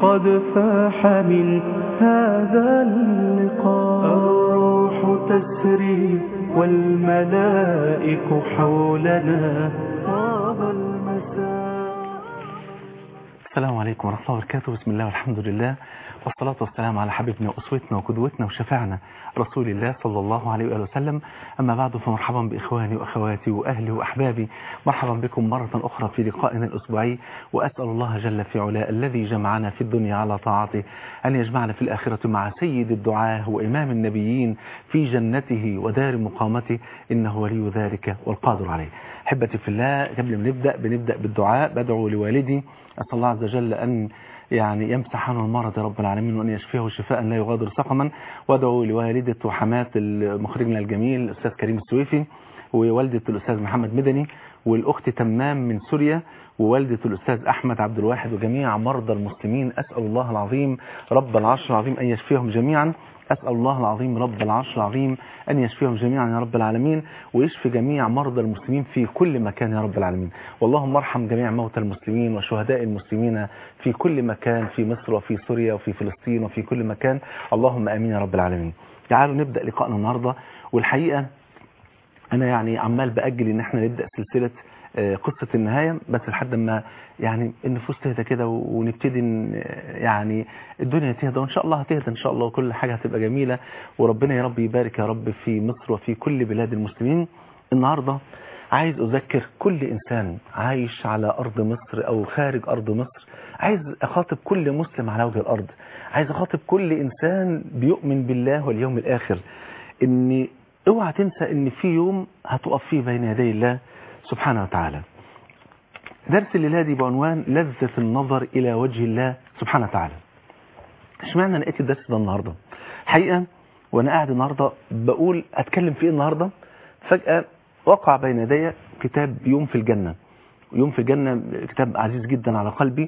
قد فاح من هذا اللقاء الروح تسري والملائك حولنا طاب المساء السلام عليكم ورحمة الله وبركاته بسم الله والحمد لله والصلاة والسلام على حبيبنا وأسوتنا وقدوتنا وشفعنا رسول الله صلى الله عليه وآله وسلم أما بعد فمرحبا بإخواني وأخواتي وأهلي وأحبابي مرحبا بكم مرة أخرى في لقائنا الأسبوعي وأسأل الله جل في علاه الذي جمعنا في الدنيا على طاعته أن يجمعنا في الآخرة مع سيد الدعاة وإمام النبيين في جنته ودار مقامته إنه ولي ذلك والقادر عليه أحبتي في الله قبل ما نبدأ بنبدأ بالدعاء بدعو لوالدي أسأل الله عز وجل أن يعني يمسح عنه المرض يا رب العالمين وأن يشفيه شفاء لا يغادر سقما وادعو لوالدة وحماة مخرجنا الجميل الأستاذ كريم السويفي ووالدة الأستاذ محمد مدني والأخت تمام من سوريا ووالدة الأستاذ أحمد عبد الواحد وجميع مرضى المسلمين أسأل الله العظيم رب العرش العظيم أن يشفيهم جميعا أسأل الله العظيم رب العرش العظيم أن يشفيهم جميعا يا رب العالمين ويشفي جميع مرضى المسلمين في كل مكان يا رب العالمين واللهم ارحم جميع موتى المسلمين وشهداء المسلمين في كل مكان في مصر وفي سوريا وفي فلسطين وفي كل مكان اللهم آمين يا رب العالمين تعالوا نبدأ لقاءنا النهاردة والحقيقة أنا يعني عمال بأجل إن احنا نبدأ سلسلة قصة النهاية بس لحد ما يعني النفوس تهدى كده ونبتدي يعني الدنيا تهدى وإن شاء الله هتهدى إن شاء الله وكل حاجة هتبقى جميلة وربنا يا رب يبارك يا رب في مصر وفي كل بلاد المسلمين النهاردة عايز أذكر كل إنسان عايش على أرض مصر أو خارج أرض مصر عايز أخاطب كل مسلم على وجه الأرض عايز أخاطب كل إنسان بيؤمن بالله واليوم الآخر إن اوعى تنسى إن في يوم هتقف فيه بين يدي الله سبحانه وتعالى درس الليلة دي بعنوان لذة النظر إلى وجه الله سبحانه وتعالى اشمعنى لقيت الدرس ده النهاردة حقيقة وأنا قاعد النهاردة بقول أتكلم في إيه النهاردة فجأة وقع بين يدي كتاب يوم في الجنة يوم في الجنة كتاب عزيز جدا على قلبي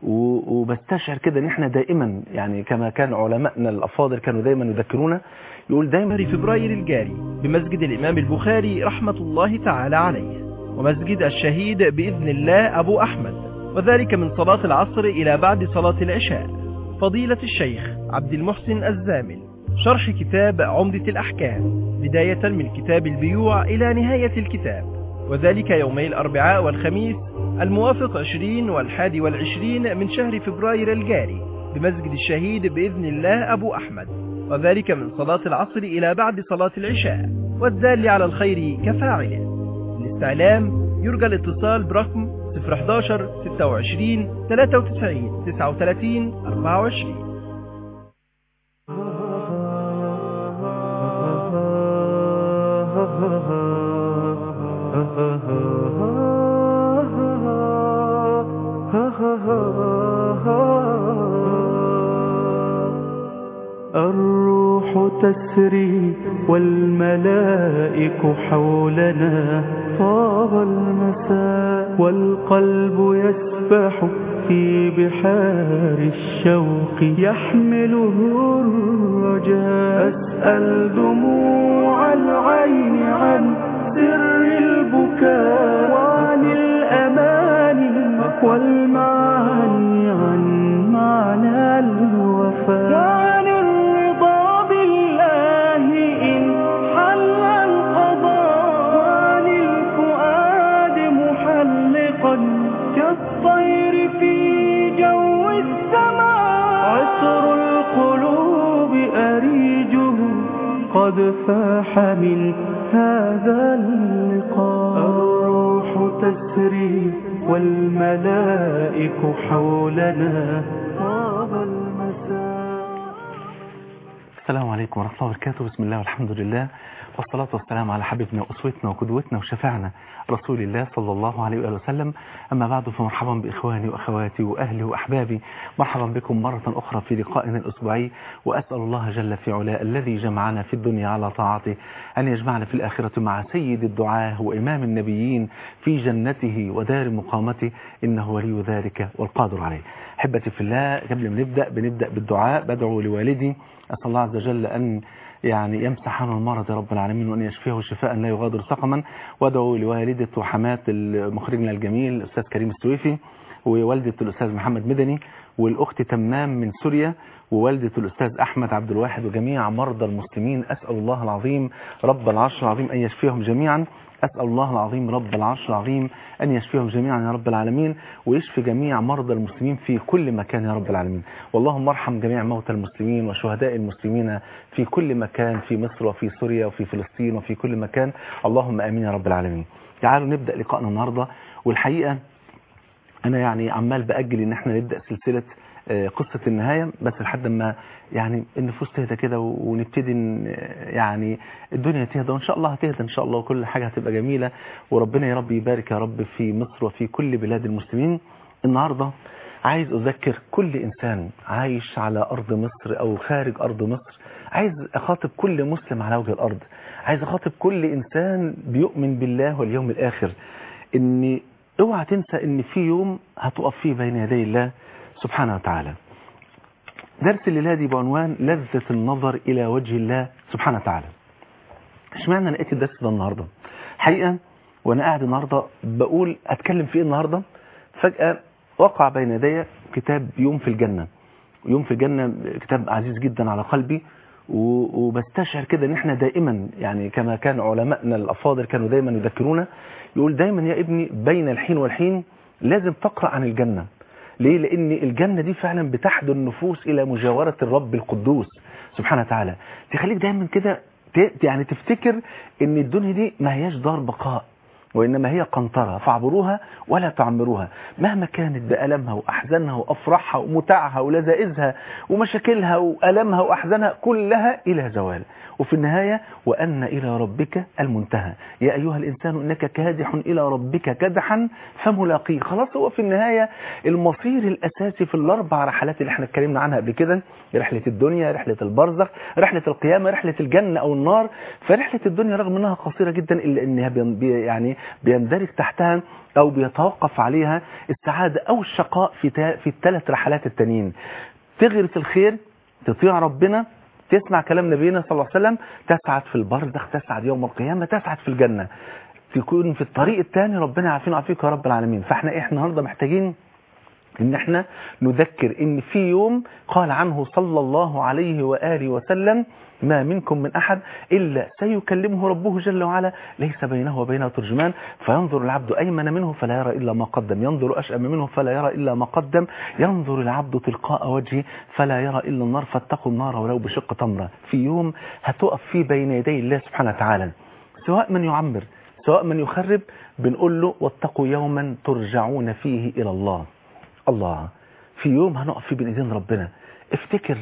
وبستشعر كده ان احنا دائما يعني كما كان علمائنا الافاضل كانوا دايما يذكرونا يقول دايما في فبراير الجاري بمسجد الإمام البخاري رحمة الله تعالى عليه ومسجد الشهيد بإذن الله أبو أحمد وذلك من صلاة العصر إلى بعد صلاة العشاء فضيلة الشيخ عبد المحسن الزامل شرح كتاب عمدة الأحكام بداية من كتاب البيوع إلى نهاية الكتاب وذلك يومي الأربعاء والخميس الموافق 20 والحادي والعشرين من شهر فبراير الجاري بمسجد الشهيد بإذن الله أبو أحمد وذلك من صلاة العصر إلى بعد صلاة العشاء والدال على الخير كفاعله الاستعلام يرجى الاتصال برقم 011 26 93 39 24 الروح تسري والملائك حولنا طاب المساء والقلب يسبح في بحار الشوق يحمله الرجاء أسأل دموع العين عن سر البكاء وعن الأماني والمعاني عن معنى الوفاء وعن الرضا بالله إن حل القضاء وعن الفؤاد محلقا كالطير في جو السماء عطر القلوب أريجه قد فاح من هذا اللقاء الروح تسري والملائك حولنا طاب المساء السلام عليكم ورحمة الله وبركاته بسم الله والحمد لله والصلاة والسلام على حبيبنا وأسوتنا وقدوتنا وشفعنا رسول الله صلى الله عليه وآله وسلم أما بعد فمرحبا بإخواني وأخواتي وأهلي وأحبابي مرحبا بكم مرة أخرى في لقائنا الأسبوعي وأسأل الله جل في علاه الذي جمعنا في الدنيا على طاعته أن يجمعنا في الآخرة مع سيد الدعاة وإمام النبيين في جنته ودار مقامته إنه ولي ذلك والقادر عليه أحبتي في الله قبل ما نبدأ بنبدأ بالدعاء بدعو لوالدي أسأل الله عز وجل أن يعني يمسح عنه المرض يا رب العالمين وأن يشفيه شفاء لا يغادر سقما وادعو لوالدة وحماة مخرجنا الجميل الأستاذ كريم السويفي ووالدة الأستاذ محمد مدني والأخت تمام من سوريا ووالدة الأستاذ أحمد عبد الواحد وجميع مرضى المسلمين أسأل الله العظيم رب العرش العظيم أن يشفيهم جميعا أسأل الله العظيم رب العرش العظيم أن يشفيهم جميعا يا رب العالمين ويشفي جميع مرضى المسلمين في كل مكان يا رب العالمين واللهم ارحم جميع موتى المسلمين وشهداء المسلمين في كل مكان في مصر وفي سوريا وفي فلسطين وفي كل مكان اللهم آمين يا رب العالمين تعالوا نبدأ لقاءنا النهاردة والحقيقة أنا يعني عمال بأجل إن احنا نبدأ سلسلة آه، قصة النهاية بس لحد ما يعني النفوس تهدى كده ونبتدي ن- يعني الدنيا تهدى وإن شاء الله هتهدى إن شاء الله وكل حاجة هتبقى جميلة وربنا يا رب يبارك يا رب في مصر وفي كل بلاد المسلمين النهاردة عايز أذكر كل إنسان عايش على أرض مصر أو خارج أرض مصر عايز أخاطب كل مسلم على وجه الأرض عايز أخاطب كل إنسان بيؤمن بالله واليوم الآخر إن اوعى تنسى إن في يوم هتقف فيه بين يدي الله سبحانه وتعالى درس الليلة دي بعنوان لذة النظر إلى وجه الله سبحانه وتعالى اشمعنى أنا لقيت الدرس ده النهاردة حقيقة وأنا قاعد النهاردة بقول أتكلم في إيه النهاردة فجأة وقع بين يدي كتاب يوم في الجنة يوم في الجنة كتاب عزيز جدا على قلبي و- وبستشعر كده ان احنا دائما يعني كما كان علمائنا الافاضل كانوا دايما يذكرونا يقول دايما يا ابني بين الحين والحين لازم تقرا عن الجنه ليه لان الجنه دي فعلا بتحدو النفوس الى مجاوره الرب القدوس سبحانه وتعالى تخليك دايما كده ت- يعني تفتكر ان الدنيا دي ما هياش دار بقاء وإنما هي قنطرة فاعبروها ولا تعمروها مهما كانت بألمها وأحزانها وأفراحها ومتعها ولذائذها ومشاكلها وألمها وأحزانها كلها إلى زوال وفي النهاية وأن إلى ربك المنتهى يا أيها الإنسان إنك كادح إلى ربك كدحا فملاقيه خلاص هو في النهاية المصير الأساسي في الأربع رحلات اللي احنا اتكلمنا عنها قبل كده رحلة الدنيا رحلة البرزخ رحلة القيامة رحلة الجنة أو النار فرحلة الدنيا رغم أنها قصيرة جدا إلا أنها بين- بي- يعني بيندرج تحتها أو بيتوقف عليها السعادة أو الشقاء في تا- في الثلاث رحلات التانيين تغرس الخير تطيع ربنا تسمع كلام نبينا صلى الله عليه وسلم تسعد في البرزخ تسعد يوم القيامة تسعد في الجنة تكون في الطريق الثاني ربنا يعافينا ويعافيك يا رب العالمين فاحنا احنا النهارده محتاجين ان احنا نذكر ان في يوم قال عنه صلى الله عليه وآله وسلم ما منكم من أحد إلا سيكلمه ربه جل وعلا ليس بينه وبينه ترجمان فينظر العبد أيمن منه فلا يرى إلا ما قدم ينظر أشأم منه فلا يرى إلا ما قدم ينظر العبد تلقاء وجهه فلا يرى إلا النار فاتقوا النار ولو بشق تمرة في يوم هتقف فيه بين يدي الله سبحانه وتعالى سواء من يعمر سواء من يخرب بنقول له واتقوا يوما ترجعون فيه إلى الله الله في يوم هنقف فيه بين ايدين ربنا افتكر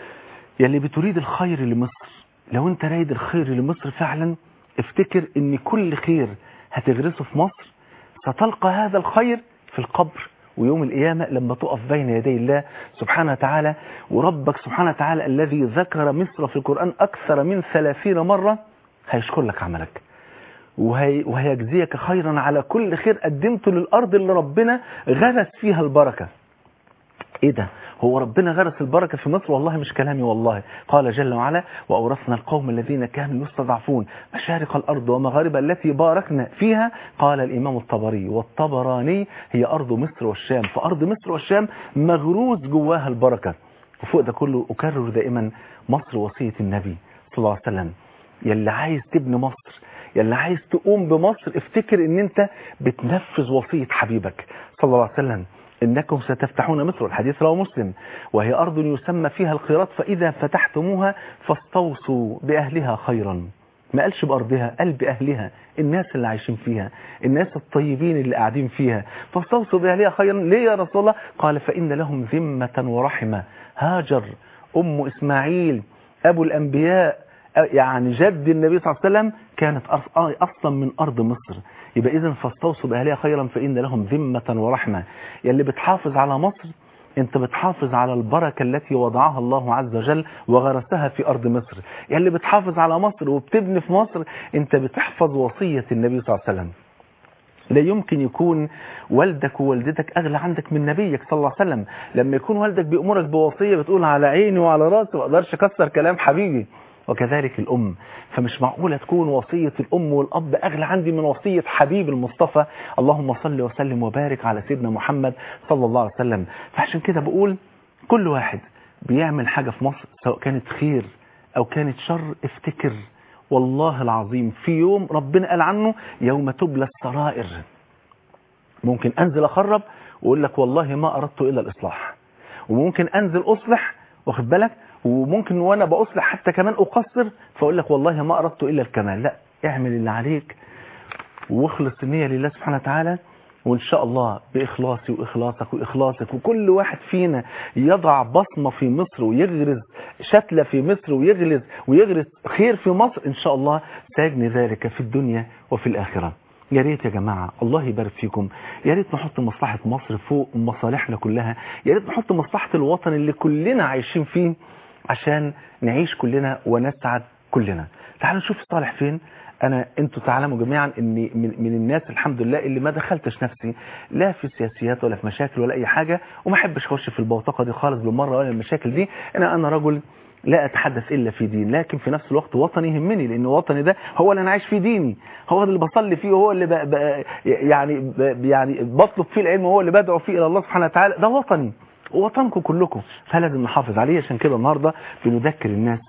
يلي بتريد الخير لمصر لو انت رايد الخير لمصر فعلا افتكر ان كل خير هتغرسه في مصر ستلقى هذا الخير في القبر ويوم القيامة لما تقف بين يدي الله سبحانه وتعالى وربك سبحانه وتعالى الذي ذكر مصر في القرآن أكثر من ثلاثين مرة هيشكر لك عملك وهي وهيجزيك خيرا على كل خير قدمته للأرض اللي ربنا غرس فيها البركة ايه ده هو ربنا غرس البركة في مصر والله مش كلامي والله قال جل وعلا وأورثنا القوم الذين كانوا يستضعفون مشارق الأرض ومغاربها التي باركنا فيها قال الإمام الطبري والطبراني هي أرض مصر والشام فأرض مصر والشام مغروس جواها البركة وفوق ده كله أكرر دائما مصر وصية النبي صلى الله عليه وسلم يلي عايز تبني مصر يلي عايز تقوم بمصر افتكر ان انت بتنفذ وصية حبيبك صلى الله عليه وسلم إنكم ستفتحون مصر الحديث رواه مسلم وهي أرض يسمى فيها الخيرات فإذا فتحتموها فاستوصوا بأهلها خيرا ما قالش بأرضها قال بأهلها الناس اللي عايشين فيها الناس الطيبين اللي قاعدين فيها فاستوصوا بأهلها خيرا ليه يا رسول الله قال فإن لهم ذمة ورحمة هاجر أم إسماعيل أبو الأنبياء يعني جد النبي صلى الله عليه وسلم كانت أصلا من أرض مصر يبقى إذن فاستوصوا بأهلها خيرا فإن لهم ذمة ورحمة يلي بتحافظ على مصر انت بتحافظ على البركة التي وضعها الله عز وجل وغرسها في أرض مصر يلي بتحافظ على مصر وبتبني في مصر انت بتحفظ وصية النبي صلى الله عليه وسلم لا يمكن يكون والدك ووالدتك أغلى عندك من نبيك صلى الله عليه وسلم لما يكون والدك بيأمرك بوصية بتقول على عيني وعلى راسي ما اقدرش اكسر كلام حبيبي وكذلك الأم فمش معقولة تكون وصية الأم والأب أغلى عندي من وصية حبيب المصطفى اللهم صل وسلم وبارك على سيدنا محمد صلى الله عليه وسلم فعشان كده بقول كل واحد بيعمل حاجة في مصر سواء كانت خير او كانت شر افتكر والله العظيم في يوم ربنا قال عنه يوم تبلى السرائر ممكن انزل اخرب واقول لك والله ما اردت الا الاصلاح وممكن انزل اصلح واخد بالك وممكن وانا باصلح حتى كمان اقصر فاقول لك والله ما اردت الا الكمال لا اعمل اللي عليك واخلص النية لله سبحانه وتعالى وإن شاء الله بإخلاصي وإخلاصك وإخلاصك وكل واحد فينا يضع بصمة في مصر ويغرز شتلة في مصر ويغرز ويغرز خير في مصر إن شاء الله سيجني ذلك في الدنيا وفي الآخرة يا ريت يا جماعة الله يبارك فيكم يا ريت نحط مصلحة مصر فوق مصالحنا كلها يا ريت نحط مصلحة الوطن اللي كلنا عايشين فيه عشان نعيش كلنا ونسعد كلنا تعالوا نشوف صالح فين انا انتوا تعلموا جميعا اني من, من الناس الحمد لله اللي ما دخلتش نفسي لا في سياسيات ولا في مشاكل ولا اي حاجة وما احبش اخش في البوتقة دي خالص بالمرة ولا المشاكل دي انا انا رجل لا اتحدث الا في دين لكن في نفس الوقت وطني يهمني لان وطني ده هو اللي انا عايش فيه ديني هو اللي بصلي فيه وهو اللي ب... ب... يعني ب... يعني بطلب فيه العلم وهو اللي بدعو فيه الى الله سبحانه وتعالى ده وطني ووطنكم كلكم فلازم نحافظ عليه عشان كده النهارده بنذكر الناس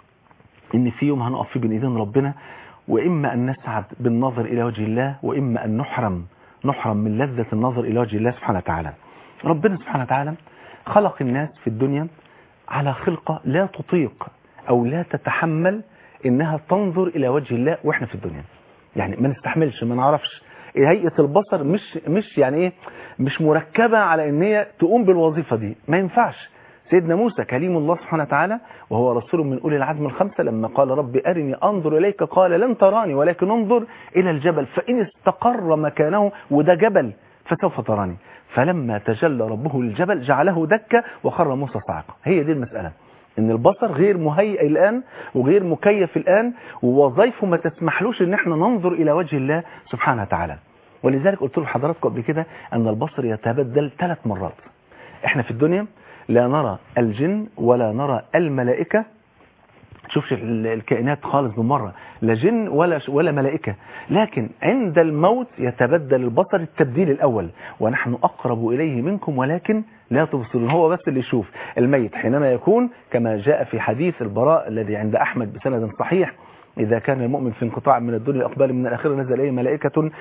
ان في يوم هنقف فيه بين ايدين ربنا واما ان نسعد بالنظر الى وجه الله واما ان نحرم نحرم من لذة النظر الى وجه الله سبحانه وتعالى ربنا سبحانه وتعالى خلق الناس في الدنيا على خلقة لا تطيق او لا تتحمل انها تنظر الى وجه الله واحنا في الدنيا يعني ما نستحملش ما نعرفش هيئة البصر مش مش يعني ايه مش مركبة على ان هي تقوم بالوظيفة دي ما ينفعش سيدنا موسى كليم الله سبحانه وتعالى وهو رسول من أولي العزم الخمسة لما قال رب أرني أنظر إليك قال لن تراني ولكن انظر إلى الجبل فإن استقر مكانه وده جبل فسوف تراني فلما تجلى ربه للجبل جعله دكة وخر موسى صاعقة هي دي المسألة ان البصر غير مهيئ الآن وغير مكيف الآن ووظائفه ما تسمحلوش ان احنا ننظر إلى وجه الله سبحانه وتعالى ولذلك قلت لحضراتكم قبل كده أن البصر يتبدل ثلاث مرات احنا في الدنيا لا نرى الجن ولا نرى الملائكة تشوفش الكائنات خالص بمرة لا جن ولا ولا ملائكة لكن عند الموت يتبدل البصر التبديل الأول ونحن أقرب إليه منكم ولكن لا تبصرون هو بس اللي يشوف الميت حينما يكون كما جاء في حديث البراء الذي عند أحمد بسند صحيح إذا كان المؤمن في انقطاع من الدنيا أقبال من الآخرة نزل إليه ملائكة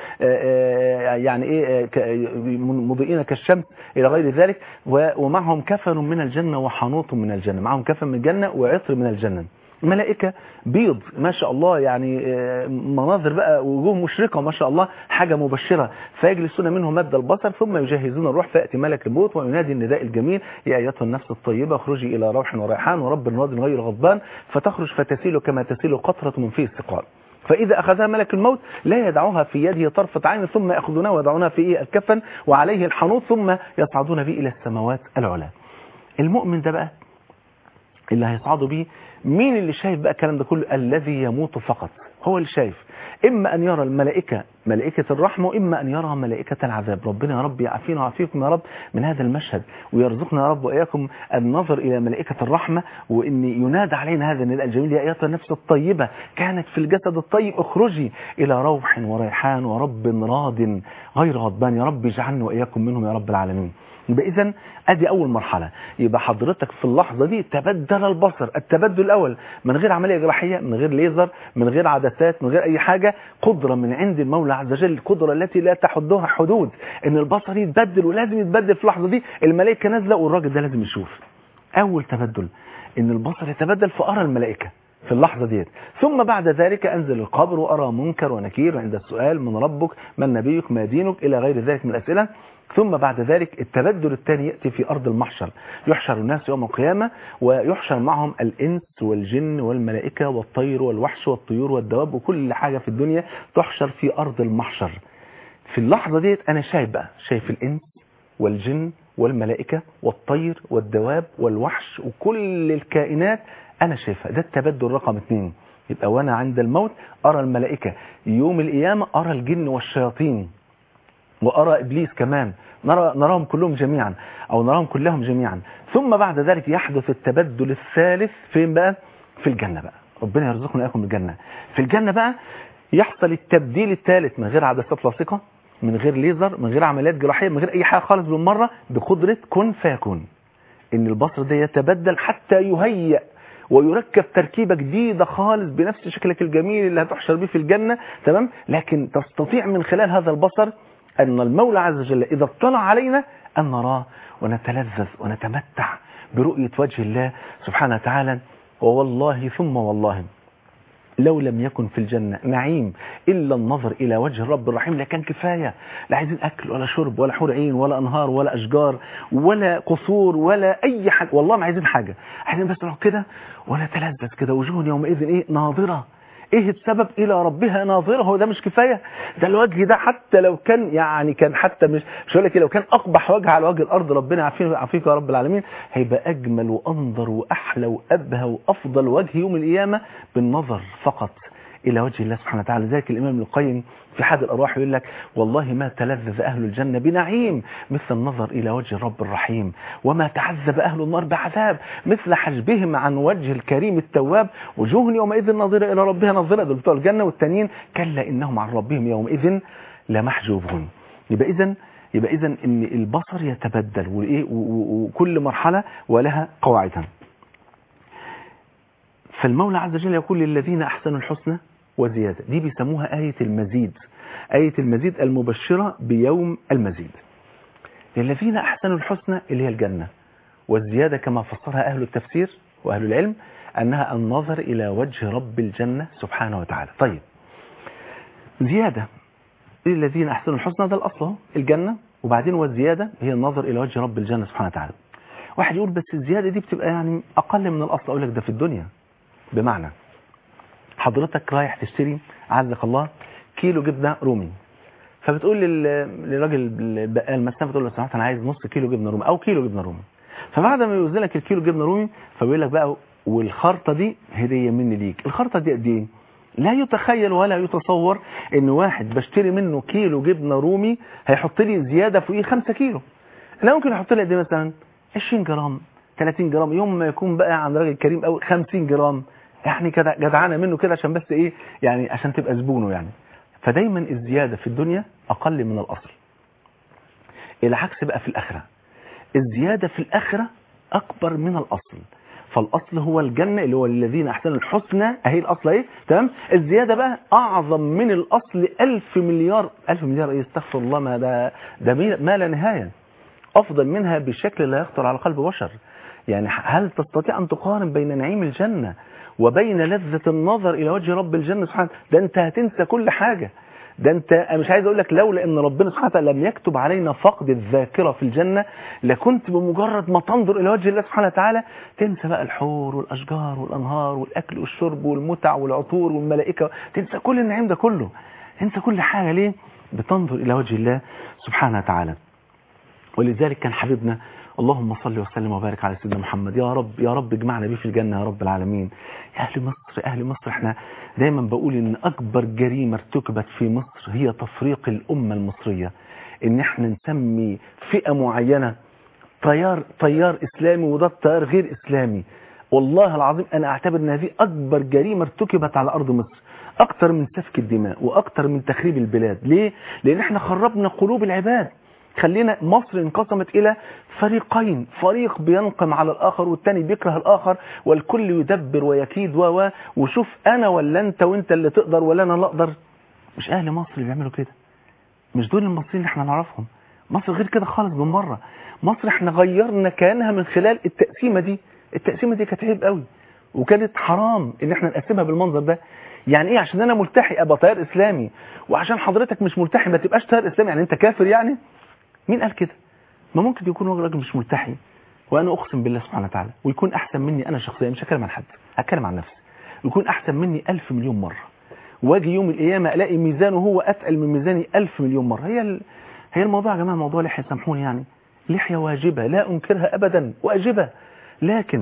يعني إيه مضيئين كالشمس إلى غير ذلك ومعهم كفن من الجنة وحنوط من الجنة معهم كفن من الجنة وعطر من الجنة ملائكة بيض ما شاء الله يعني مناظر بقى وجوه مشرقة ما شاء الله حاجة مبشرة فيجلسون منهم مد البصر ثم يجهزون الروح فيأتي ملك الموت وينادي النداء الجميل يا أيتها النفس الطيبة اخرجي إلى روح وريحان ورب راض غير غضبان فتخرج فتسيل كما تسيل قطرة من فيه استقرار فإذا أخذها ملك الموت لا يدعوها في يده طرفة عين ثم يأخذونها ويضعونها في إيه الكفن وعليه الحنوط ثم يصعدون به إلى السماوات العلى المؤمن ده بقى اللي هيصعدوا به مين اللي شايف بقى الكلام ده كله الذي يموت فقط هو اللي شايف إما أن يرى الملائكة ملائكة الرحمة وإما أن يرى ملائكة العذاب ربنا يا رب يعافينا ويعافيكم يا رب من هذا المشهد ويرزقنا يا رب وإياكم النظر إلى ملائكة الرحمة وإن ينادى علينا هذا النداء الجميل يا أيتها النفس الطيبة كانت في الجسد الطيب اخرجي إلى روح وريحان ورب راض غير غضبان يا رب اجعلنا وإياكم منهم يا رب العالمين يبقى اذا ادي اول مرحلة يبقى حضرتك في اللحظة دي تبدل البصر التبدل الاول من غير عملية جراحية من غير ليزر من غير عدسات من غير اي حاجة قدرة من عند المولى عز وجل القدرة التي لا تحدها حدود ان البصر يتبدل ولازم يتبدل في اللحظة دي الملائكة نازلة والراجل ده لازم يشوف اول تبدل ان البصر يتبدل فارى الملائكة في اللحظة ديت ثم بعد ذلك أنزل القبر وأرى منكر ونكير عند السؤال من ربك من نبيك ما دينك إلى غير ذلك من الأسئلة ثم بعد ذلك التبدل الثاني يأتي في أرض المحشر يحشر الناس يوم القيامة ويحشر معهم الإنس والجن والملائكة والطير والوحش والطيور والدواب وكل حاجة في الدنيا تحشر في أرض المحشر في اللحظة ديت أنا شايف بقى شايف الإنس والجن والملائكة والطير والدواب والوحش وكل الكائنات أنا شايفها ده التبدل رقم اثنين يبقى وأنا عند الموت أرى الملائكة يوم القيامة أرى الجن والشياطين وأرى إبليس كمان نرى نراهم كلهم جميعا أو نراهم كلهم جميعا ثم بعد ذلك يحدث التبدل الثالث فين بقى في الجنة بقى ربنا يرزقنا إياكم الجنة في الجنة بقى يحصل التبديل الثالث من غير عدسات لاصقة من غير ليزر من غير عمليات جراحية من غير أي حاجة خالص بالمرة بقدرة كن فيكون ان البصر ده يتبدل حتى يهيأ ويركب تركيبة جديدة خالص بنفس شكلك الجميل اللي هتحشر بيه في الجنة تمام لكن تستطيع من خلال هذا البصر أن المولى عز وجل إذا اطلع علينا أن نراه ونتلذذ ونتمتع برؤية وجه الله سبحانه وتعالى ووالله ثم والله لو لم يكن في الجنة نعيم إلا النظر إلى وجه الرب الرحيم لكان كفاية لا عايزين أكل ولا شرب ولا حور عين ولا أنهار ولا أشجار ولا قصور ولا أي حاجة والله ما عايزين حاجة عايزين بس نقعد كده ونتلذذ كده وجوه يومئذ إيه ناظرة ايه السبب الى ربها ناظره هو ده مش كفايه ده الوجه ده حتى لو كان يعني كان حتى مش مش هقول لك لو كان اقبح وجه على وجه الارض ربنا عافينا ويعافيك يا رب العالمين هيبقى اجمل وانظر واحلى وابهى وافضل وجه يوم القيامه بالنظر فقط الى وجه الله سبحانه وتعالى ذلك الامام ابن القيم في حاد الارواح يقول لك والله ما تلذذ اهل الجنه بنعيم مثل النظر الى وجه الرب الرحيم وما تعذب اهل النار بعذاب مثل حجبهم عن وجه الكريم التواب وجوه يومئذ ناظره الى ربها ناظره دول بتوع الجنه والتانيين كلا انهم عن ربهم يومئذ لمحجوبون يبقى اذا يبقى اذا ان البصر يتبدل وايه وكل مرحله ولها قواعدها فالمولى عز وجل يقول للذين احسنوا الحسنى وزيادة دي بيسموها آية المزيد آية المزيد المبشرة بيوم المزيد للذين أحسنوا الحسنى اللي هي الجنة والزيادة كما فسرها أهل التفسير وأهل العلم أنها النظر إلى وجه رب الجنة سبحانه وتعالى طيب زيادة للذين أحسنوا الحسنى ده الأصل الجنة وبعدين والزيادة هي النظر إلى وجه رب الجنة سبحانه وتعالى واحد يقول بس الزيادة دي بتبقى يعني أقل من الأصل أقول لك ده في الدنيا بمعنى حضرتك رايح تشتري عزك الله كيلو جبنه رومي فبتقول للراجل البقال مثلا بتقول له سمحت انا عايز نص كيلو جبنه رومي او كيلو جبنه رومي فبعد ما يوزن لك الكيلو جبنه رومي فبيقول لك بقى والخرطه دي هديه مني ليك الخرطه دي قد ايه لا يتخيل ولا يتصور ان واحد بشتري منه كيلو جبنه رومي هيحط لي زياده فوقيه 5 كيلو انا ممكن احط لي قد ايه مثلا 20 جرام 30 جرام يوم ما يكون بقى عند راجل كريم قوي 50 جرام يعني كده جدعانه منه كده عشان بس ايه يعني عشان تبقى زبونه يعني فدايما الزياده في الدنيا اقل من الاصل العكس بقى في الاخره الزياده في الاخره اكبر من الاصل فالاصل هو الجنه اللي هو الذين احسنوا الحسنى اهي الاصل اهي تمام الزياده بقى اعظم من الاصل ألف مليار ألف مليار ايه استغفر الله ما ده ده ما لا نهايه افضل منها بشكل لا يخطر على قلب بشر يعني هل تستطيع ان تقارن بين نعيم الجنه وبين لذة النظر إلى وجه رب الجنة سبحانه ده أنت هتنسى كل حاجة ده أنت أنا مش عايز أقول لك لولا أن ربنا سبحانه وتعالى لم يكتب علينا فقد الذاكرة في الجنة لكنت بمجرد ما تنظر إلى وجه الله سبحانه وتعالى تنسى بقى الحور والأشجار والأنهار والأكل والشرب والمتع والعطور والملائكة تنسى كل النعيم ده كله تنسى كل حاجة ليه بتنظر إلى وجه الله سبحانه وتعالى ولذلك كان حبيبنا اللهم صل وسلم وبارك على سيدنا محمد يا رب يا رب اجمعنا بيه في الجنة يا رب العالمين يا أهل مصر أهل مصر احنا دايما بقول ان أكبر جريمة ارتكبت في مصر هي تفريق الأمة المصرية ان احنا نسمي فئة معينة تيار تيار إسلامي وده تيار غير إسلامي والله العظيم أنا أعتبر ان هذه أكبر جريمة ارتكبت على أرض مصر أكتر من سفك الدماء وأكتر من تخريب البلاد ليه؟ لأن احنا خربنا قلوب العباد خلينا مصر انقسمت إلى فريقين فريق بينقم على الآخر والتاني بيكره الآخر والكل يدبر ويكيد و وشوف أنا ولا أنت وأنت اللي تقدر ولا أنا اللي أقدر مش أهل مصر اللي بيعملوا كده مش دول المصريين اللي احنا نعرفهم مصر غير كده خالص من بره مصر احنا غيرنا كيانها من خلال التقسيمة دي التقسيمة دي كانت عيب قوي وكانت حرام ان احنا نقسمها بالمنظر ده يعني ايه عشان انا ملتحي ابقى تيار اسلامي وعشان حضرتك مش ملتحي ما تبقاش تيار اسلامي يعني انت كافر يعني مين قال كده ما ممكن يكون راجل مش ملتحي وانا اقسم بالله سبحانه وتعالى ويكون احسن مني انا شخصيا مش هتكلم عن حد هتكلم عن نفسي يكون احسن مني ألف مليون مرة واجي يوم القيامة الاقي ميزانه هو اتقل من ميزاني ألف مليون مرة هي ال... هي الموضوع يا جماعة موضوع لحية سامحوني يعني لحية واجبة لا انكرها ابدا واجبة لكن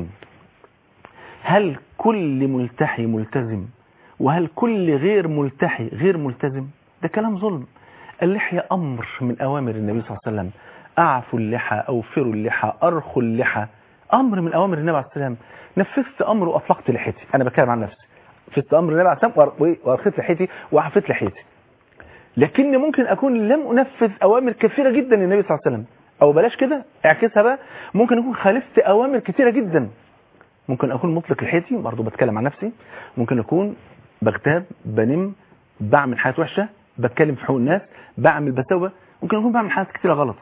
هل كل ملتحي ملتزم وهل كل غير ملتحي غير ملتزم ده كلام ظلم اللحية أمر من أوامر النبي صلى الله عليه وسلم أعفوا اللحى أوفروا اللحى أرخوا اللحى أمر من أوامر النبي عليه السلام نفذت أمر وأطلقت لحيتي أنا بتكلم عن نفسي نفذت أمر النبي عليه السلام وأرخيت لحيتي وعفيت لحيتي لكني ممكن أكون لم أنفذ أوامر كثيرة جدا للنبي صلى الله عليه وسلم او بلاش كده اعكسها بقى ممكن اكون خالفت اوامر كتيره جدا ممكن اكون مطلق لحيتي برضه بتكلم عن نفسي ممكن اكون بغتاب بنم بعمل حاجات وحشه بتكلم في حقوق الناس بعمل بسوى ممكن اكون بعمل حاجات كتيره غلط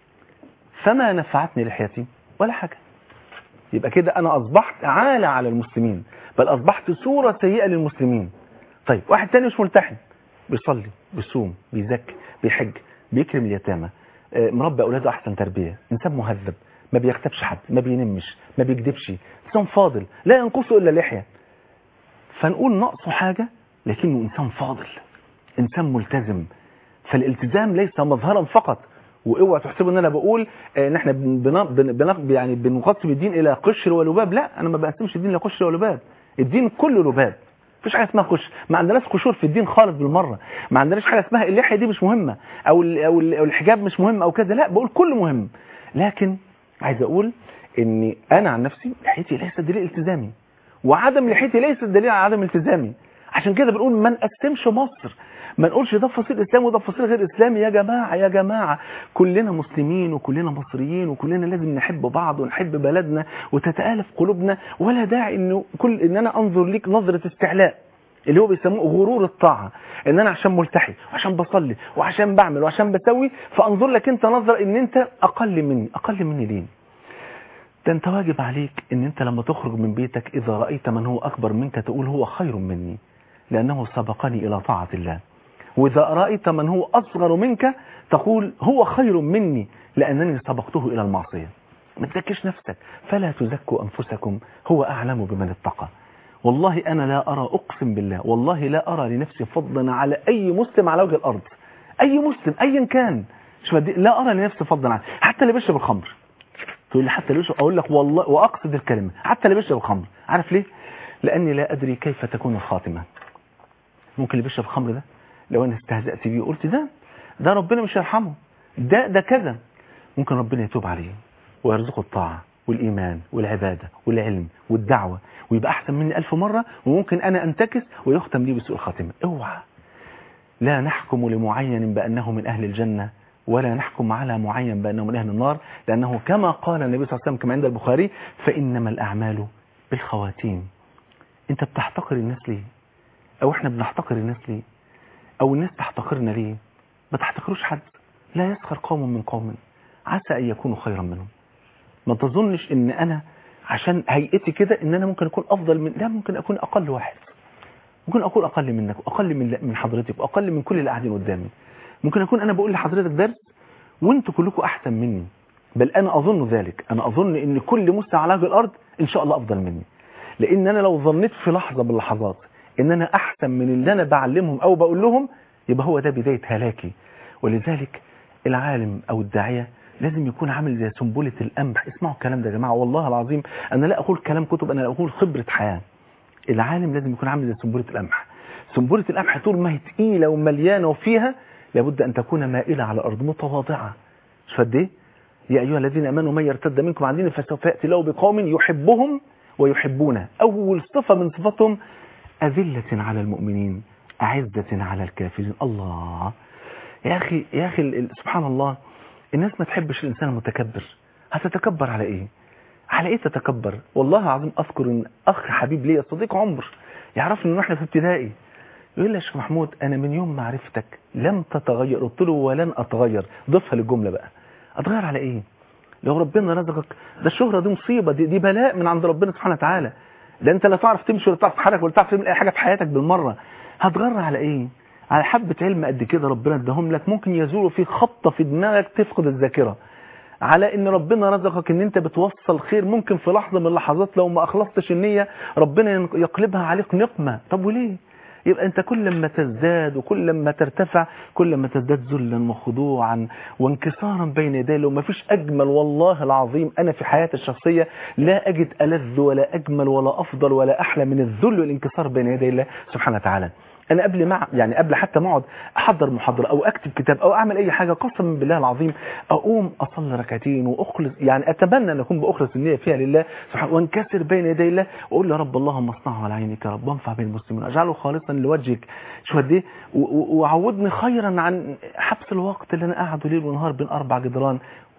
فما نفعتني لحيتي ولا حاجه يبقى كده انا اصبحت عالة على المسلمين بل اصبحت صورة سيئة للمسلمين طيب واحد تاني مش ملتحن بيصلي بيصوم بيزكي بيحج بيكرم اليتامى آه، مربي اولاده احسن تربية انسان مهذب ما بيغتابش حد ما بينمش ما بيكذبش انسان فاضل لا ينقصه الا لحية فنقول ناقصه حاجة لكنه انسان فاضل انسان ملتزم فالالتزام ليس مظهرا فقط واوعى تحسبوا ان انا بقول آه، ان احنا بن بن بن يعني بنقسم الدين الى قشر ولباب لا انا ما بقسمش الدين الى قشر ولباب الدين كله لباب مفيش حاجه اسمها قشر ما عندناش قشور في الدين خالص بالمره ما عندناش حاجه اسمها اللحيه دي مش مهمه او ال او, ال أو الحجاب مش مهم او كذا لا بقول كله مهم لكن عايز اقول ان انا عن نفسي لحيتي ليست دليل التزامي وعدم لحيتي ليست دليل على عدم التزامي عشان كده بنقول ما نقسمش مصر ما نقولش ده فصيل اسلامي وده فصيل غير اسلامي يا جماعه يا جماعه كلنا مسلمين وكلنا مصريين وكلنا لازم نحب بعض ونحب بلدنا وتتالف قلوبنا ولا داعي انه كل ان انا انظر ليك نظره استعلاء اللي هو بيسموه غرور الطاعه ان انا عشان ملتحي وعشان بصلي وعشان بعمل وعشان بسوي فانظر لك انت نظره ان انت اقل مني اقل مني ليه ده انت واجب عليك ان انت لما تخرج من بيتك اذا رايت من هو اكبر منك تقول هو خير مني لانه سبقني الى طاعه الله وإذا رأيت من هو أصغر منك تقول هو خير مني لأنني سبقته إلى المعصية ما تزكيش نفسك فلا تزكوا أنفسكم هو أعلم بمن اتقى والله أنا لا أرى أقسم بالله والله لا أرى لنفسي فضلا على أي مسلم على وجه الأرض أي مسلم أيا كان شوف قد إيه؟ لا أرى لنفسي فضلا على حتى اللي بيشرب الخمر تقول لي حتى اللي بيشرب أقول لك والله وأقصد الكلمة حتى اللي بيشرب الخمر عارف ليه؟ لأني لا أدري كيف تكون الخاتمة ممكن اللي بيشرب الخمر ده لو انا استهزأت بيه وقلت ده ده ربنا مش هيرحمه ده ده كذا ممكن ربنا يتوب عليه ويرزقه الطاعة والإيمان والعبادة والعلم والدعوة ويبقى أحسن مني ألف مرة وممكن أنا أنتكس ويختم لي بسوء الخاتمة اوعى لا نحكم لمعين بأنه من أهل الجنة ولا نحكم على معين بأنه من أهل النار لأنه كما قال النبي صلى الله عليه وسلم كما عند البخاري فإنما الأعمال بالخواتيم أنت بتحتقر الناس ليه أو إحنا بنحتقر الناس ليه او الناس تحتقرنا ليه ما تحتقروش حد لا يسخر قوم من قوم عسى ان يكونوا خيرا منهم ما تظنش ان انا عشان هيئتي كده ان انا ممكن اكون افضل من لا ممكن اكون اقل واحد ممكن اكون اقل منك واقل من من حضرتك واقل من كل اللي قاعدين قدامي ممكن اكون انا بقول لحضرتك درس وانتوا كلكم احسن مني بل انا اظن ذلك انا اظن ان كل مسلم على وجه الارض ان شاء الله افضل مني لان انا لو ظنيت في لحظه من اللحظات ان انا احسن من اللي انا بعلمهم او بقول لهم يبقى هو ده بداية هلاكي ولذلك العالم او الداعية لازم يكون عامل زي سنبلة القمح اسمعوا الكلام ده يا جماعة والله العظيم انا لا اقول كلام كتب انا لا اقول خبرة حياة العالم لازم يكون عامل زي سنبلة القمح سنبلة القمح طول ما هي تقيلة ومليانة وفيها لابد ان تكون مائلة على الارض متواضعة مش قد ايه يا ايها الذين امنوا من يرتد منكم عن دينه فسوف ياتي له بقوم يحبهم ويحبونه اول صفة من صفاتهم أذلة على المؤمنين أعزة على الكافرين الله يا أخي يا أخي ال- ال- سبحان الله الناس ما تحبش الإنسان المتكبر هتتكبر على إيه على إيه تتكبر والله العظيم أذكر إن أخ حبيب لي صديق عمر يعرفني إن إحنا في ابتدائي يقول لي يا شيخ محمود أنا من يوم ما عرفتك لم تتغير قلت له ولن أتغير ضيفها للجملة بقى أتغير على إيه لو ربنا رزقك ده الشهرة دي مصيبة دي, دي بلاء من عند ربنا سبحانه وتعالى ده انت لا تعرف تمشي ولا تعرف تتحرك ولا تعرف تعمل اي حاجه في حياتك بالمره هتغر على ايه على حبه علم قد كده ربنا اداهم لك ممكن يزولوا في خبطه في دماغك تفقد الذاكره على ان ربنا رزقك ان انت بتوصل خير ممكن في لحظه من اللحظات لو ما اخلصتش النيه ربنا يقلبها عليك نقمه طب وليه يبقى انت كل ما تزداد وكل ما ترتفع كل ما تزداد ذلا وخضوعا وانكسارا بين يدي الله وما فيش اجمل والله العظيم انا في حياتي الشخصيه لا اجد الذ ولا اجمل ولا افضل ولا احلى من الذل والانكسار بين يدي الله سبحانه وتعالى انا قبل ما يعني قبل حتى ما اقعد احضر محاضره او اكتب كتاب او اعمل اي حاجه قسما بالله العظيم اقوم اصلي ركعتين واخلص يعني اتمنى ان اكون باخلص النيه فيها لله سبحانه وانكسر بين يدي الله واقول يا رب اللهم اصنعه على عينك يا رب وانفع بين المسلمين اجعله خالصا لوجهك شو قد ايه و- و- وعودني خيرا عن حبس الوقت اللي انا قاعده ليل ونهار بين اربع جدران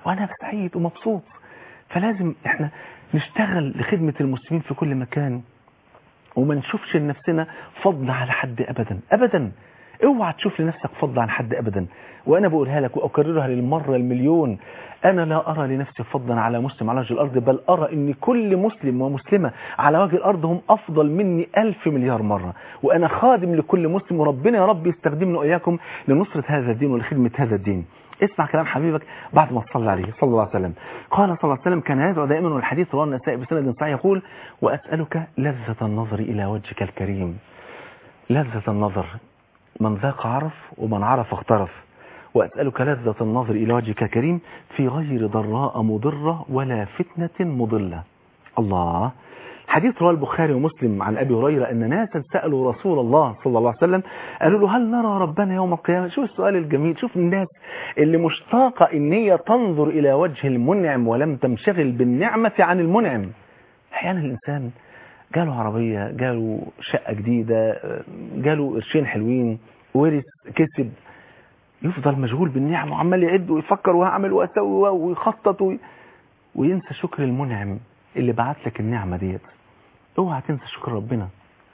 وانا سعيد ومبسوط فلازم احنا نشتغل لخدمة المسلمين في كل مكان وما نشوفش لنفسنا فضل على حد ابدا ابدا اوعى تشوف لنفسك فضل عن حد ابدا وانا بقولها لك واكررها للمره المليون انا لا ارى لنفسي فضلا على مسلم على وجه الارض بل ارى ان كل مسلم ومسلمه على وجه الارض هم افضل مني ألف مليار مره وانا خادم لكل مسلم وربنا يا رب يستخدمنا واياكم لنصره هذا الدين ولخدمه هذا الدين اسمع كلام حبيبك بعد ما تصلي عليه صلى الله عليه وسلم قال صلى الله عليه وسلم كان يدعو دائما والحديث رواه النسائي بسند صحيح يقول واسالك لذه النظر الى وجهك الكريم لذة النظر من ذاق عرف ومن عرف اغترف وأسألك لذة النظر إلى وجهك الكريم في غير ضراء مضرة ولا فتنة مضلة الله حديث رواه البخاري ومسلم عن أبي هريرة أن ناسا سألوا رسول الله صلى الله عليه وسلم قالوا له هل نرى ربنا يوم القيامة شوف السؤال الجميل شوف الناس اللي مشتاقة إن هي تنظر إلى وجه المنعم ولم تنشغل بالنعمة عن المنعم أحيانا الإنسان جاله عربية جاله شقة جديدة جاله قرشين حلوين ورث كسب يفضل مشغول بالنعم وعمال يعد ويفكر وهعمل واسوي ويخطط وي... وينسى شكر المنعم اللي بعت لك النعمة ديت اوعى تنسى شكر ربنا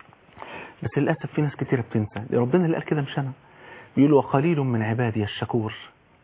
بس للأسف في ناس كتيرة بتنسى ربنا اللي قال كده مش أنا بيقول وقليل من عبادي الشكور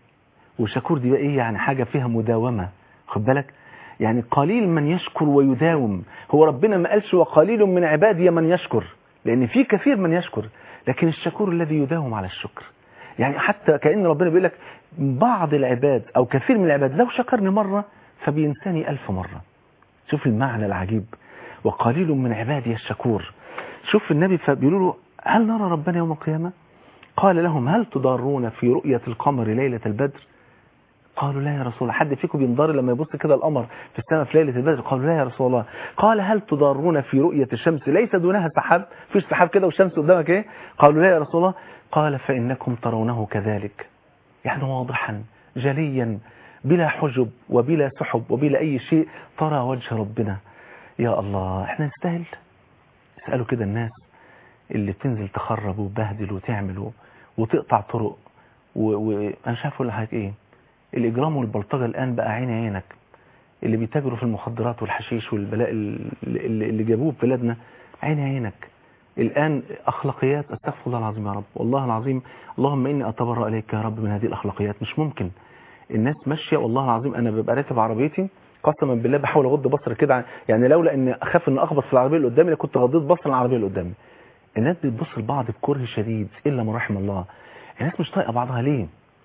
وشكور دي بقى ايه يعني حاجة فيها مداومة خد بالك يعني قليل من يشكر ويداوم هو ربنا ما قالش وقليل من عبادي من يشكر لأن في كثير من يشكر لكن الشكور الذي يداوم على الشكر يعني حتى كأن ربنا بيقول لك بعض العباد أو كثير من العباد لو شكرني مرة فبينساني ألف مرة شوف المعنى العجيب وقليل من عبادي الشكور شوف النبي فبيقولوا له هل نرى ربنا يوم القيامة قال لهم هل تضارون في رؤية القمر ليلة البدر قالوا لا يا رسول الله حد فيكم بينضر لما يبص كده القمر في السماء في ليلة البدر قالوا لا يا رسول الله قال هل تضارون في رؤية الشمس ليس دونها سحاب فيش سحاب كده والشمس قدامك ايه قالوا لا يا رسول الله قال فإنكم ترونه كذلك يعني واضحا جليا بلا حجب وبلا سحب وبلا أي شيء ترى وجه ربنا يا الله احنا نستاهل اسألوا كده الناس اللي بتنزل تخرب وتبهدل وتعمل وتقطع طرق وانا مش عارف اقول لحضرتك ايه الاجرام والبلطجه الان بقى عين عينك اللي بيتاجروا في المخدرات والحشيش والبلاء اللي, اللي جابوه في بلادنا عين عينك الآن أخلاقيات أستغفر الله العظيم يا رب والله العظيم اللهم إني أتبرأ إليك يا رب من هذه الأخلاقيات مش ممكن الناس ماشية والله العظيم أنا ببقى راكب عربيتي قسما بالله بحاول أغض بصري كده يعني لولا إن أخاف إن أخبط في العربية اللي قدامي كنت غضيت بصر العربية اللي قدامي الناس بتبص لبعض بكره شديد إلا من رحم الله الناس مش طايقة بعضها ليه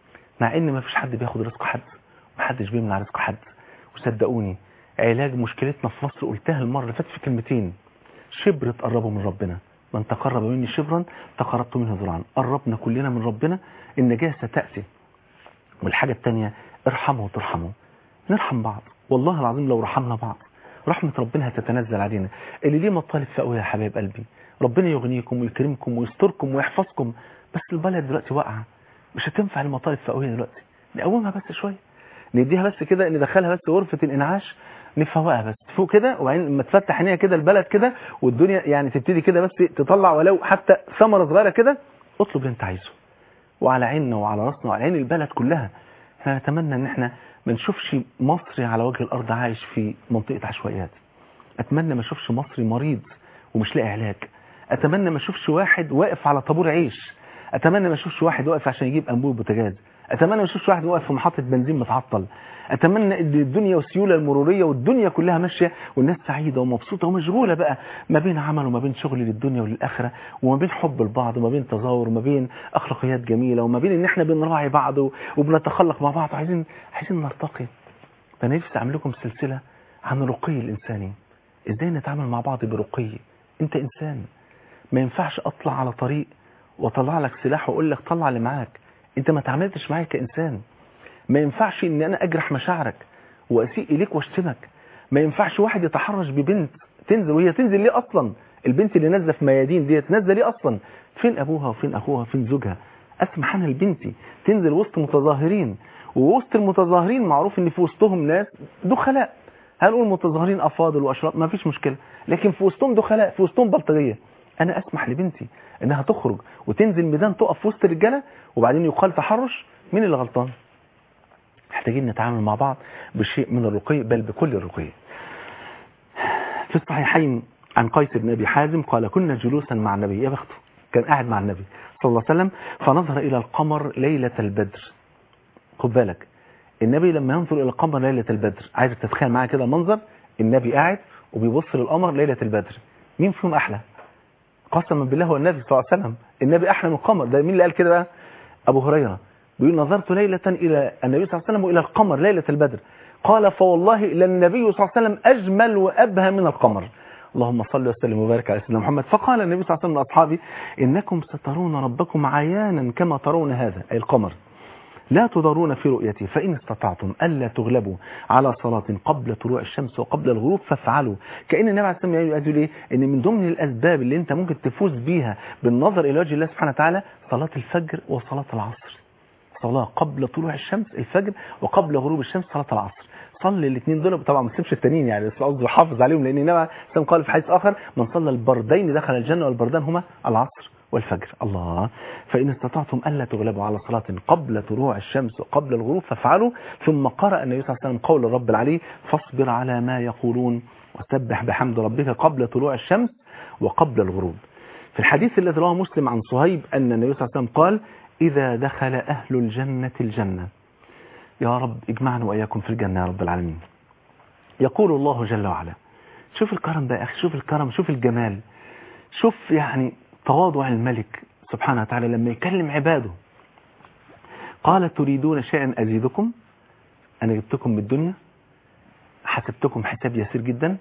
مع إن ما فيش حد بياخد رزق حد ومحدش بيمنع رزق حد وصدقوني علاج مشكلتنا في مصر قلتها المرة اللي فاتت في كلمتين شبر تقربوا من ربنا من تقرب مني شبرا تقربت منه ذراعا قربنا كلنا من ربنا النجاة ستأتي والحاجة الثانية ارحموا وترحموا نرحم بعض والله العظيم لو رحمنا بعض رحمة ربنا هتتنزل علينا اللي ليه مطالب فقوية يا حبايب قلبي ربنا يغنيكم ويكرمكم ويستركم ويحفظكم بس البلد دلوقتي واقعة مش هتنفع المطالب فقوية دلوقتي نقومها بس شوية نديها بس كده ندخلها بس غرفة الانعاش نفوقها بس فوق كده وبعدين لما تفتح عينيها كده البلد كده والدنيا يعني تبتدي كده بس تطلع ولو حتى ثمره صغيره كده اطلب اللي انت عايزه وعلى عيننا وعلى راسنا وعلى عين البلد كلها احنا نتمنى ان احنا ما نشوفش مصري على وجه الارض عايش في منطقه عشوائيات اتمنى ما اشوفش مصري مريض ومش لاقي علاج اتمنى ما اشوفش واحد واقف على طابور عيش اتمنى ما اشوفش واحد واقف عشان يجيب انبوب بوتاجاز اتمنى ما اشوفش واحد واقف في محطه بنزين متعطل اتمنى ان الدنيا والسيوله المروريه والدنيا كلها ماشيه والناس سعيده ومبسوطه ومشغوله بقى ما بين عمل وما بين شغل للدنيا وللاخره وما بين حب البعض وما بين تظاهر وما بين اخلاقيات جميله وما بين ان احنا بنراعي بعض وبنتخلق مع بعض عايزين عايزين نرتقي فانا نفسي اعمل لكم سلسله عن الرقي الانساني ازاي نتعامل مع بعض برقي انت انسان ما ينفعش اطلع على طريق واطلع لك سلاح واقول لك طلع اللي معاك انت ما تعاملتش معايا كانسان ما ينفعش ان انا اجرح مشاعرك واسيء اليك واشتمك ما ينفعش واحد يتحرش ببنت تنزل وهي تنزل ليه اصلا البنت اللي نازله في ميادين ديت نازله ليه اصلا فين ابوها وفين اخوها وفين زوجها اسمح انا لبنتي تنزل وسط متظاهرين ووسط المتظاهرين معروف ان في وسطهم ناس دخلاء هنقول متظاهرين افاضل واشراف ما فيش مشكله لكن في وسطهم دخلاء في وسطهم بلطجيه انا اسمح لبنتي انها تخرج وتنزل ميدان تقف في وسط الرجاله وبعدين يقال تحرش مين اللي غلطان محتاجين نتعامل مع بعض بشيء من الرقي بل بكل الرقي في الصحيحين عن قيس بن أبي حازم قال كنا جلوسا مع النبي يا بخته كان قاعد مع النبي صلى الله عليه وسلم فنظر إلى القمر ليلة البدر خد بالك النبي لما ينظر إلى القمر ليلة البدر عايزك تتخيل معايا كده منظر النبي قاعد وبيبص للقمر ليلة البدر مين فيهم أحلى قسما بالله هو النبي صلى الله عليه وسلم النبي أحلى من القمر ده مين اللي قال كده بقى أبو هريرة بيقول نظرت ليلة إلى النبي صلى الله عليه وسلم وإلى القمر ليلة البدر قال فوالله للنبي صلى الله عليه وسلم أجمل وأبهى من القمر اللهم صل وسلم وبارك على سيدنا محمد فقال النبي صلى الله عليه وسلم لأصحابه إنكم سترون ربكم عيانا كما ترون هذا أي القمر لا تضرون في رؤيته فإن استطعتم ألا تغلبوا على صلاة قبل طلوع الشمس وقبل الغروب فافعلوا كأن النبي عليه الصلاة والسلام يقول إيه إن من ضمن الأسباب اللي أنت ممكن تفوز بيها بالنظر إلى وجه الله سبحانه وتعالى صلاة الفجر وصلاة العصر صلاة قبل طلوع الشمس الفجر وقبل غروب الشمس صلاة العصر صلي الاثنين دول طبعا ما تسيبش التانيين يعني بس قصدي حافظ عليهم لان النبي عليه قال في حديث اخر من صلى البردين دخل الجنه والبردان هما العصر والفجر الله فإن استطعتم ألا تغلبوا على صلاة قبل طلوع الشمس وقبل الغروب فافعلوا ثم قرأ النبي صلى الله عليه وسلم قول الرب العلي فاصبر على ما يقولون وسبح بحمد ربك قبل طلوع الشمس وقبل الغروب في الحديث الذي رواه مسلم عن صهيب أن النبي صلى الله عليه وسلم قال إذا دخل أهل الجنة الجنة يا رب اجمعنا وإياكم في الجنة يا رب العالمين يقول الله جل وعلا شوف الكرم ده يا أخي شوف الكرم شوف الجمال شوف يعني تواضع الملك سبحانه وتعالى لما يكلم عباده قال تريدون شيئا أزيدكم أنا جبتكم من الدنيا حسبتكم حساب يسير جدا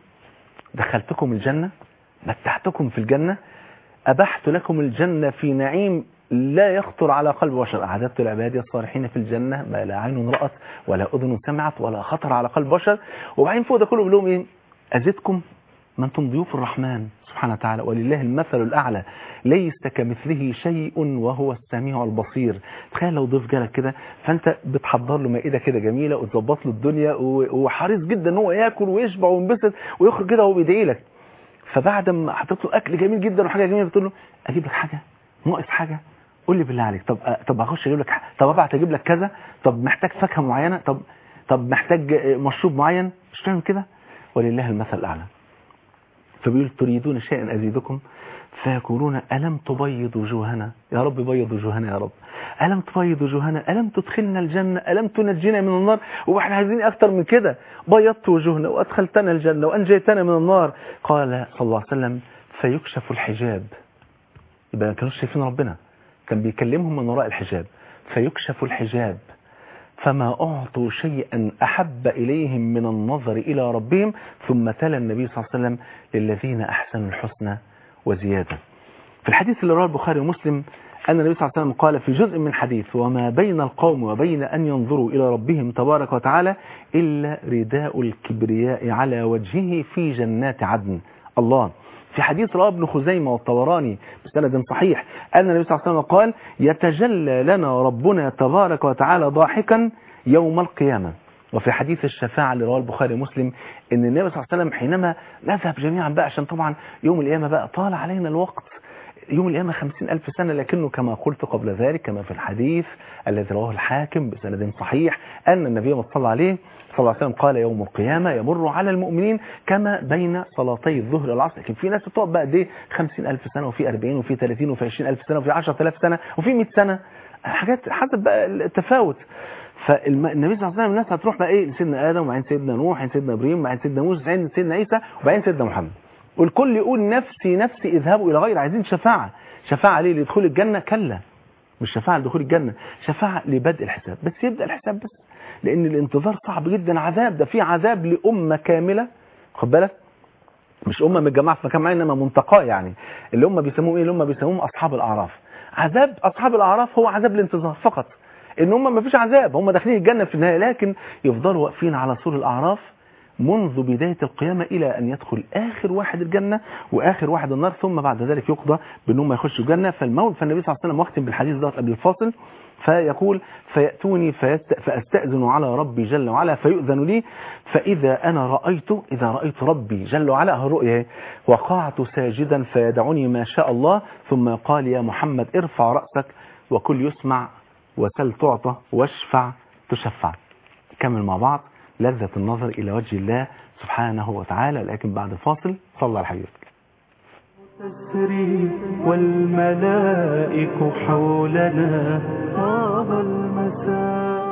دخلتكم الجنة متعتكم في الجنة أبحت لكم الجنة في نعيم لا يخطر على قلب بشر أعددت لعبادي الصالحين في الجنة ما لا عين رأت ولا أذن سمعت ولا خطر على قلب بشر وبعدين فوق ده كله بيقول لهم إيه أزدكم ما أنتم ضيوف الرحمن سبحانه وتعالى ولله المثل الأعلى ليس كمثله شيء وهو السميع البصير تخيل لو ضيف جالك كده فأنت بتحضر له مائدة كده جميلة وتظبط له الدنيا وحريص جدا ان هو ياكل ويشبع وينبسط ويخرج كده وهو بيدعي لك فبعد ما حطيت له اكل جميل جدا وحاجه جميله بتقول له اجيب لك حاجه ناقص حاجه قول لي بالله عليك طب طب هخش اجيب لك حاجة. طب ابعت اجيب لك كذا طب محتاج فاكهه معينه طب طب محتاج مشروب معين مش تعمل كده ولله المثل الاعلى فبيقول تريدون شيئا ازيدكم فيقولون ألم تبيض وجوهنا يا رب بيض وجوهنا يا رب ألم تبيض وجوهنا ألم تدخلنا الجنة ألم تنجينا من النار واحنا عايزين أكتر من كده بيضت وجوهنا وأدخلتنا الجنة وأنجيتنا من النار قال صلى الله عليه وسلم فيكشف الحجاب يبقى ما كانوش شايفين ربنا كان بيكلمهم من وراء الحجاب فيكشف الحجاب فما أعطوا شيئا أحب إليهم من النظر إلى ربهم ثم تلا النبي صلى الله عليه وسلم للذين أحسنوا الحسنى وزيادة في الحديث اللي رواه البخاري ومسلم أن النبي صلى الله عليه وسلم قال في جزء من حديث وما بين القوم وبين أن ينظروا إلى ربهم تبارك وتعالى إلا رداء الكبرياء على وجهه في جنات عدن الله في حديث رواه ابن خزيمة والطبراني بسند صحيح أن النبي صلى الله عليه وسلم قال يتجلى لنا ربنا تبارك وتعالى ضاحكا يوم القيامة وفي حديث الشفاعة اللي رواه البخاري ومسلم ان النبي صلى الله عليه وسلم حينما نذهب جميعا بقى عشان طبعا يوم القيامة بقى طال علينا الوقت يوم القيامة خمسين ألف سنة لكنه كما قلت قبل ذلك كما في الحديث الذي رواه الحاكم بسند صحيح أن النبي صلى الله عليه صلى الله عليه وسلم قال يوم القيامة يمر على المؤمنين كما بين صلاتي الظهر والعصر لكن في ناس بتقعد بقى دي خمسين ألف سنة وفي أربعين وفي ثلاثين وفي عشرين ألف سنة وفي عشرة آلاف سنة وفي مئة سنة حاجات حسب بقى التفاوت فالنبي صلى الله عليه وسلم الناس هتروح بقى ايه لسيدنا ادم وبعدين سيدنا نوح وبعدين سيدنا ابراهيم وبعدين سيدنا موسى وبعدين سيدنا عيسى وبعدين سيدنا محمد والكل يقول نفسي نفسي اذهبوا الى غير عايزين شفاعه شفاعه ليه لدخول الجنه كلا مش شفاعه لدخول الجنه شفاعه لبدء الحساب بس يبدا الحساب بس لان الانتظار صعب جدا عذاب ده في عذاب لامه كامله خد بالك مش امه متجمعه في مكان معين انما منتقاه يعني اللي هم بيسموهم ايه اللي هم بيسموهم اصحاب الاعراف عذاب اصحاب الاعراف هو عذاب الانتظار فقط ان هم ما فيش عذاب هم داخلين الجنة في النهاية لكن يفضلوا واقفين على سور الأعراف منذ بداية القيامة إلى أن يدخل آخر واحد الجنة وآخر واحد النار ثم بعد ذلك يقضى بأنهم يخشوا الجنة فالموت فالنبي صلى الله عليه وسلم واختم بالحديث ده قبل الفاصل فيقول فيأتوني فيست فأستأذن على ربي جل وعلا فيؤذن لي فإذا أنا رأيت إذا رأيت ربي جل وعلا الرؤيا وقعت ساجدا فيدعني ما شاء الله ثم قال يا محمد ارفع رأسك وكل يسمع وسل تعطى واشفع تشفع نكمل مع بعض لذة النظر إلى وجه الله سبحانه وتعالى لكن بعد فاصل صلى على حبيبك تسري والملائك حولنا طاب المساء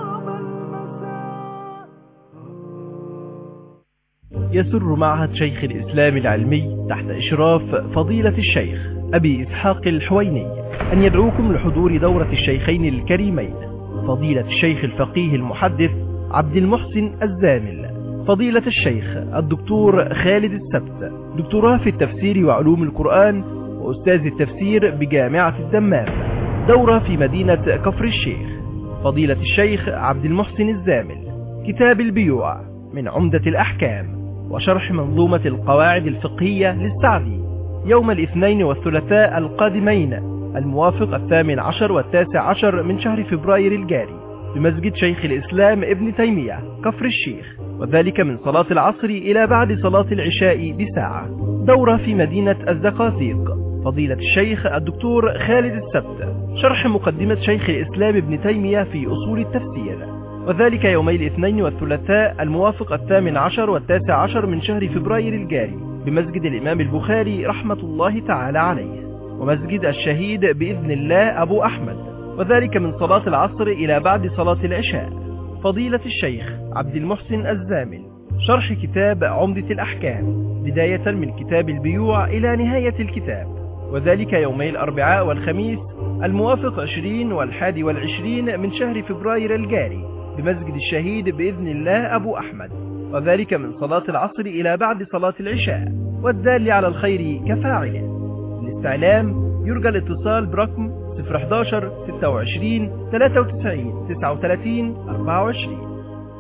يسر معهد شيخ الإسلام العلمي تحت إشراف فضيلة الشيخ أبي إسحاق الحويني أن يدعوكم لحضور دورة الشيخين الكريمين فضيلة الشيخ الفقيه المحدث عبد المحسن الزامل فضيلة الشيخ الدكتور خالد السبت دكتوراه في التفسير وعلوم القرآن وأستاذ التفسير بجامعة الدمام دورة في مدينة كفر الشيخ فضيلة الشيخ عبد المحسن الزامل كتاب البيوع من عمدة الأحكام وشرح منظومة القواعد الفقهية للسعدي يوم الاثنين والثلاثاء القادمين الموافق الثامن عشر والتاسع عشر من شهر فبراير الجاري بمسجد شيخ الإسلام ابن تيمية كفر الشيخ وذلك من صلاة العصر إلى بعد صلاة العشاء بساعة دورة في مدينة الزقازيق فضيلة الشيخ الدكتور خالد السبت شرح مقدمة شيخ الإسلام ابن تيمية في أصول التفسير وذلك يومي الاثنين والثلاثاء الموافق الثامن عشر والتاسع عشر من شهر فبراير الجاري بمسجد الإمام البخاري رحمة الله تعالى عليه ومسجد الشهيد بإذن الله أبو أحمد وذلك من صلاة العصر إلى بعد صلاة العشاء فضيلة الشيخ عبد المحسن الزامل شرح كتاب عمدة الأحكام بداية من كتاب البيوع إلى نهاية الكتاب وذلك يومي الأربعاء والخميس الموافق 20 والحادي والعشرين من شهر فبراير الجاري بمسجد الشهيد بإذن الله أبو أحمد وذلك من صلاة العصر إلى بعد صلاة العشاء والدال على الخير كفاعله للاستعلام يرجى الاتصال برقم 011 26 93 39 24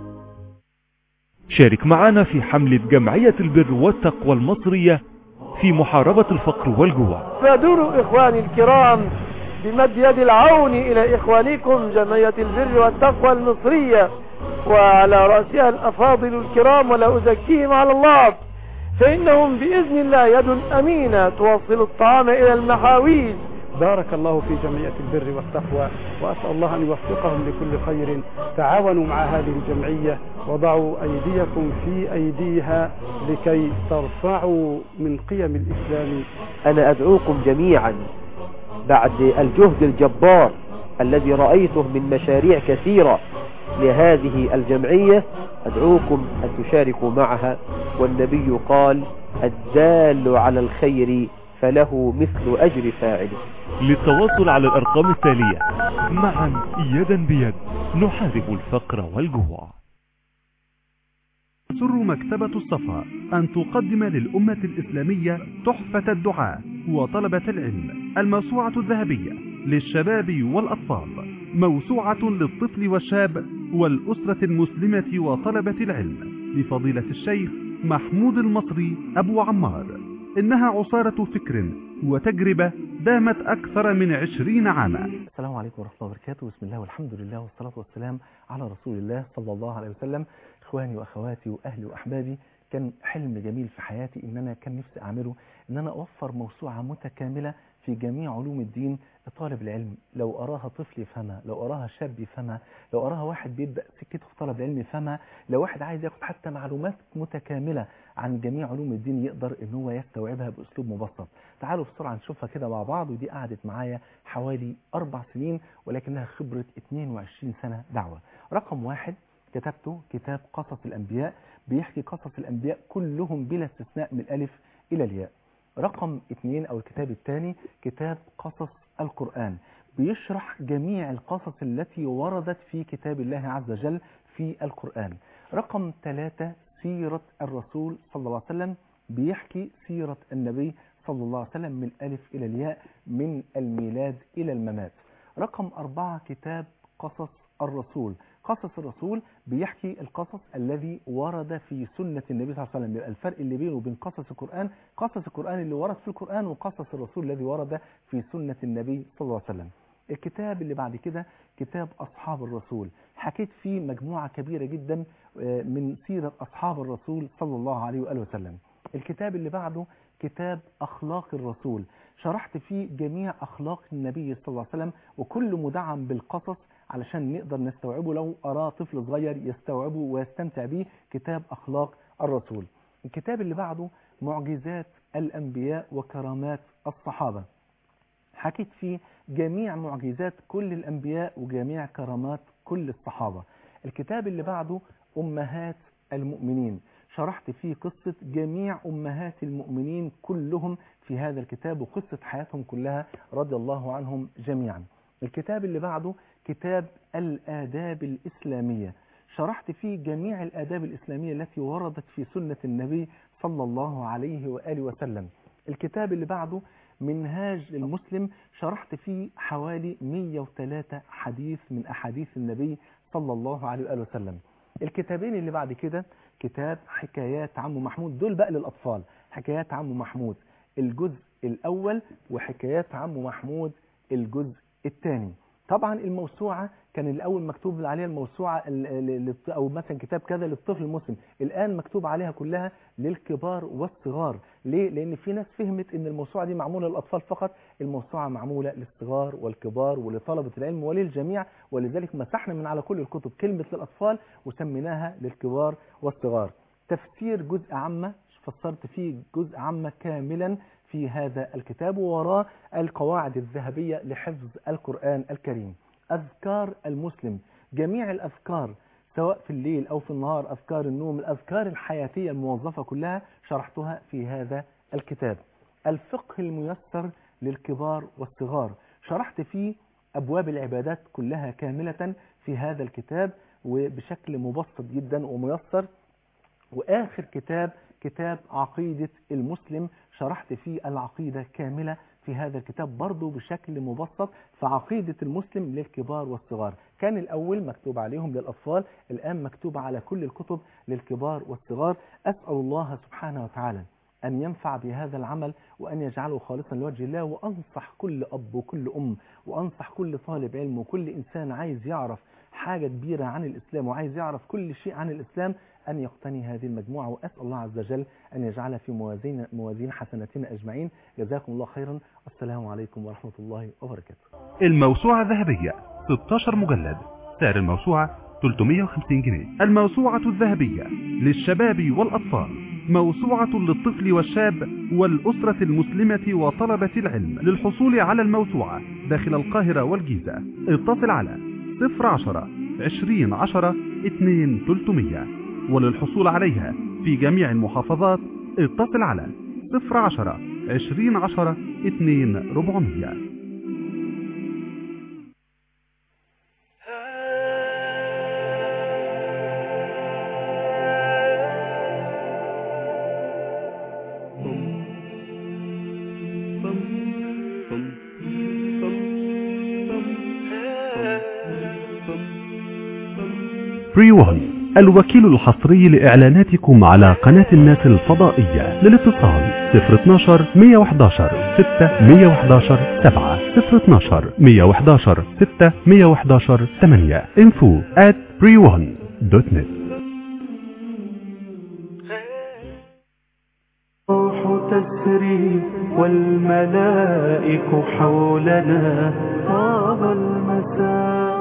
شارك معنا في حملة جمعية البر والتقوى المصرية في محاربة الفقر والجوع فدوروا إخواني الكرام بمد يد العون إلى إخوانكم جمعية البر والتقوى المصرية وعلى رأسها الأفاضل الكرام ولا أزكيهم على الله فإنهم بإذن الله يد أمينة توصل الطعام إلى المحاويج بارك الله في جمعية البر والتقوى وأسأل الله أن يوفقهم لكل خير تعاونوا مع هذه الجمعية وضعوا أيديكم في أيديها لكي ترفعوا من قيم الإسلام أنا أدعوكم جميعا بعد الجهد الجبار الذي رأيته من مشاريع كثيرة لهذه الجمعية أدعوكم أن تشاركوا معها والنبي قال الدال على الخير فله مثل أجر فاعله للتواصل على الأرقام التالية معا يدا بيد نحارب الفقر والجوع تسر مكتبة الصفا أن تقدم للأمة الإسلامية تحفة الدعاء وطلبة العلم الموسوعة الذهبية للشباب والأطفال موسوعة للطفل والشاب والأسرة المسلمة وطلبة العلم لفضيلة الشيخ محمود المصري أبو عمار إنها عصارة فكر وتجربة دامت أكثر من عشرين عاما السلام عليكم ورحمة الله وبركاته بسم الله والحمد لله والصلاة والسلام على رسول الله صلى الله عليه وسلم إخواني وأخواتي وأهلي وأحبابي كان حلم جميل في حياتي إن أنا كان نفسي أعمله إن أنا أوفر موسوعة متكاملة في جميع علوم الدين لطالب العلم لو أراها طفل يفهمها لو أراها شاب يفهمها لو أراها واحد بيبدأ سكته في طلب العلم يفهمها لو واحد عايز ياخد حتى معلومات متكاملة عن جميع علوم الدين يقدر إن هو يستوعبها بأسلوب مبسط تعالوا بسرعة نشوفها كده مع بعض ودي قعدت معايا حوالي أربع سنين ولكنها خبرة 22 سنة دعوة رقم واحد كتبته كتاب قصص الأنبياء بيحكي قصص الأنبياء كلهم بلا استثناء من الألف إلى الياء رقم اثنين أو الكتاب الثاني كتاب قصص القرآن بيشرح جميع القصص التي وردت في كتاب الله عز وجل في القرآن رقم ثلاثة سيرة الرسول صلى الله عليه وسلم بيحكي سيرة النبي صلى الله عليه وسلم من الألف إلى الياء من الميلاد إلى الممات رقم أربعة كتاب قصص الرسول قصص الرسول بيحكي القصص الذي ورد في سنة النبي صلى الله عليه وسلم يبقى الفرق اللي بينه وبين قصص القرآن قصص القرآن اللي ورد في القرآن وقصص الرسول الذي ورد في سنة النبي صلى الله عليه وسلم الكتاب اللي بعد كده كتاب أصحاب الرسول حكيت فيه مجموعة كبيرة جدا من سيرة أصحاب الرسول صلى الله عليه وآله وسلم الكتاب اللي بعده كتاب أخلاق الرسول شرحت فيه جميع أخلاق النبي صلى الله عليه وسلم وكل مدعم بالقصص علشان نقدر نستوعبه لو أراه طفل صغير يستوعبه ويستمتع به كتاب أخلاق الرسول الكتاب اللي بعده معجزات الأنبياء وكرامات الصحابة حكيت فيه جميع معجزات كل الأنبياء وجميع كرامات كل الصحابة الكتاب اللي بعده أمهات المؤمنين شرحت فيه قصة جميع أمهات المؤمنين كلهم في هذا الكتاب وقصة حياتهم كلها رضي الله عنهم جميعا الكتاب اللي بعده كتاب الآداب الإسلامية شرحت فيه جميع الآداب الإسلامية التي وردت في سنة النبي صلى الله عليه وآله وسلم الكتاب اللي بعده منهاج المسلم شرحت فيه حوالي 103 حديث من أحاديث النبي صلى الله عليه وآله وسلم الكتابين اللي بعد كده كتاب حكايات عم محمود دول بقى للأطفال حكايات عم محمود الجزء الأول وحكايات عم محمود الجزء الثاني طبعا الموسوعة كان الأول مكتوب عليها الموسوعة أو مثلا كتاب كذا للطفل المسلم الآن مكتوب عليها كلها للكبار والصغار ليه؟ لأن في ناس فهمت أن الموسوعة دي معمولة للأطفال فقط الموسوعة معمولة للصغار والكبار ولطلبة العلم وللجميع ولذلك مسحنا من على كل الكتب كلمة للأطفال وسميناها للكبار والصغار تفسير جزء عامة فسرت فيه جزء عامة كاملا في هذا الكتاب ووراه القواعد الذهبية لحفظ القرآن الكريم أذكار المسلم جميع الأذكار سواء في الليل أو في النهار أذكار النوم الأذكار الحياتية الموظفة كلها شرحتها في هذا الكتاب الفقه الميسر للكبار والصغار شرحت فيه أبواب العبادات كلها كاملة في هذا الكتاب وبشكل مبسط جدا وميسر وآخر كتاب كتاب عقيدة المسلم شرحت فيه العقيدة كاملة في هذا الكتاب برضه بشكل مبسط فعقيدة المسلم للكبار والصغار كان الأول مكتوب عليهم للأطفال الآن مكتوب على كل الكتب للكبار والصغار أسأل الله سبحانه وتعالى أن ينفع بهذا العمل وأن يجعله خالصا لوجه الله وأنصح كل أب وكل أم وأنصح كل طالب علم وكل إنسان عايز يعرف حاجة كبيرة عن الإسلام وعايز يعرف كل شيء عن الإسلام أن يقتني هذه المجموعة وأسأل الله عز وجل أن يجعلها في موازين, موازين حسناتنا أجمعين جزاكم الله خيرا السلام عليكم ورحمة الله وبركاته الموسوعة الذهبية 16 مجلد سعر الموسوعة 350 جنيه الموسوعة الذهبية للشباب والأطفال موسوعة للطفل والشاب والأسرة المسلمة وطلبة العلم للحصول على الموسوعة داخل القاهرة والجيزة اتصل على 010 20 10 2 300 وللحصول عليها في جميع المحافظات اتصل على 010 20 10 2 400 بري وان الوكيل الحصري لإعلاناتكم على قناة الناس الفضائية للاتصال 012 111 6 111 7 012 111 6 111 8 info at pre1.net الروح تسري والملائك حولنا طاب المساء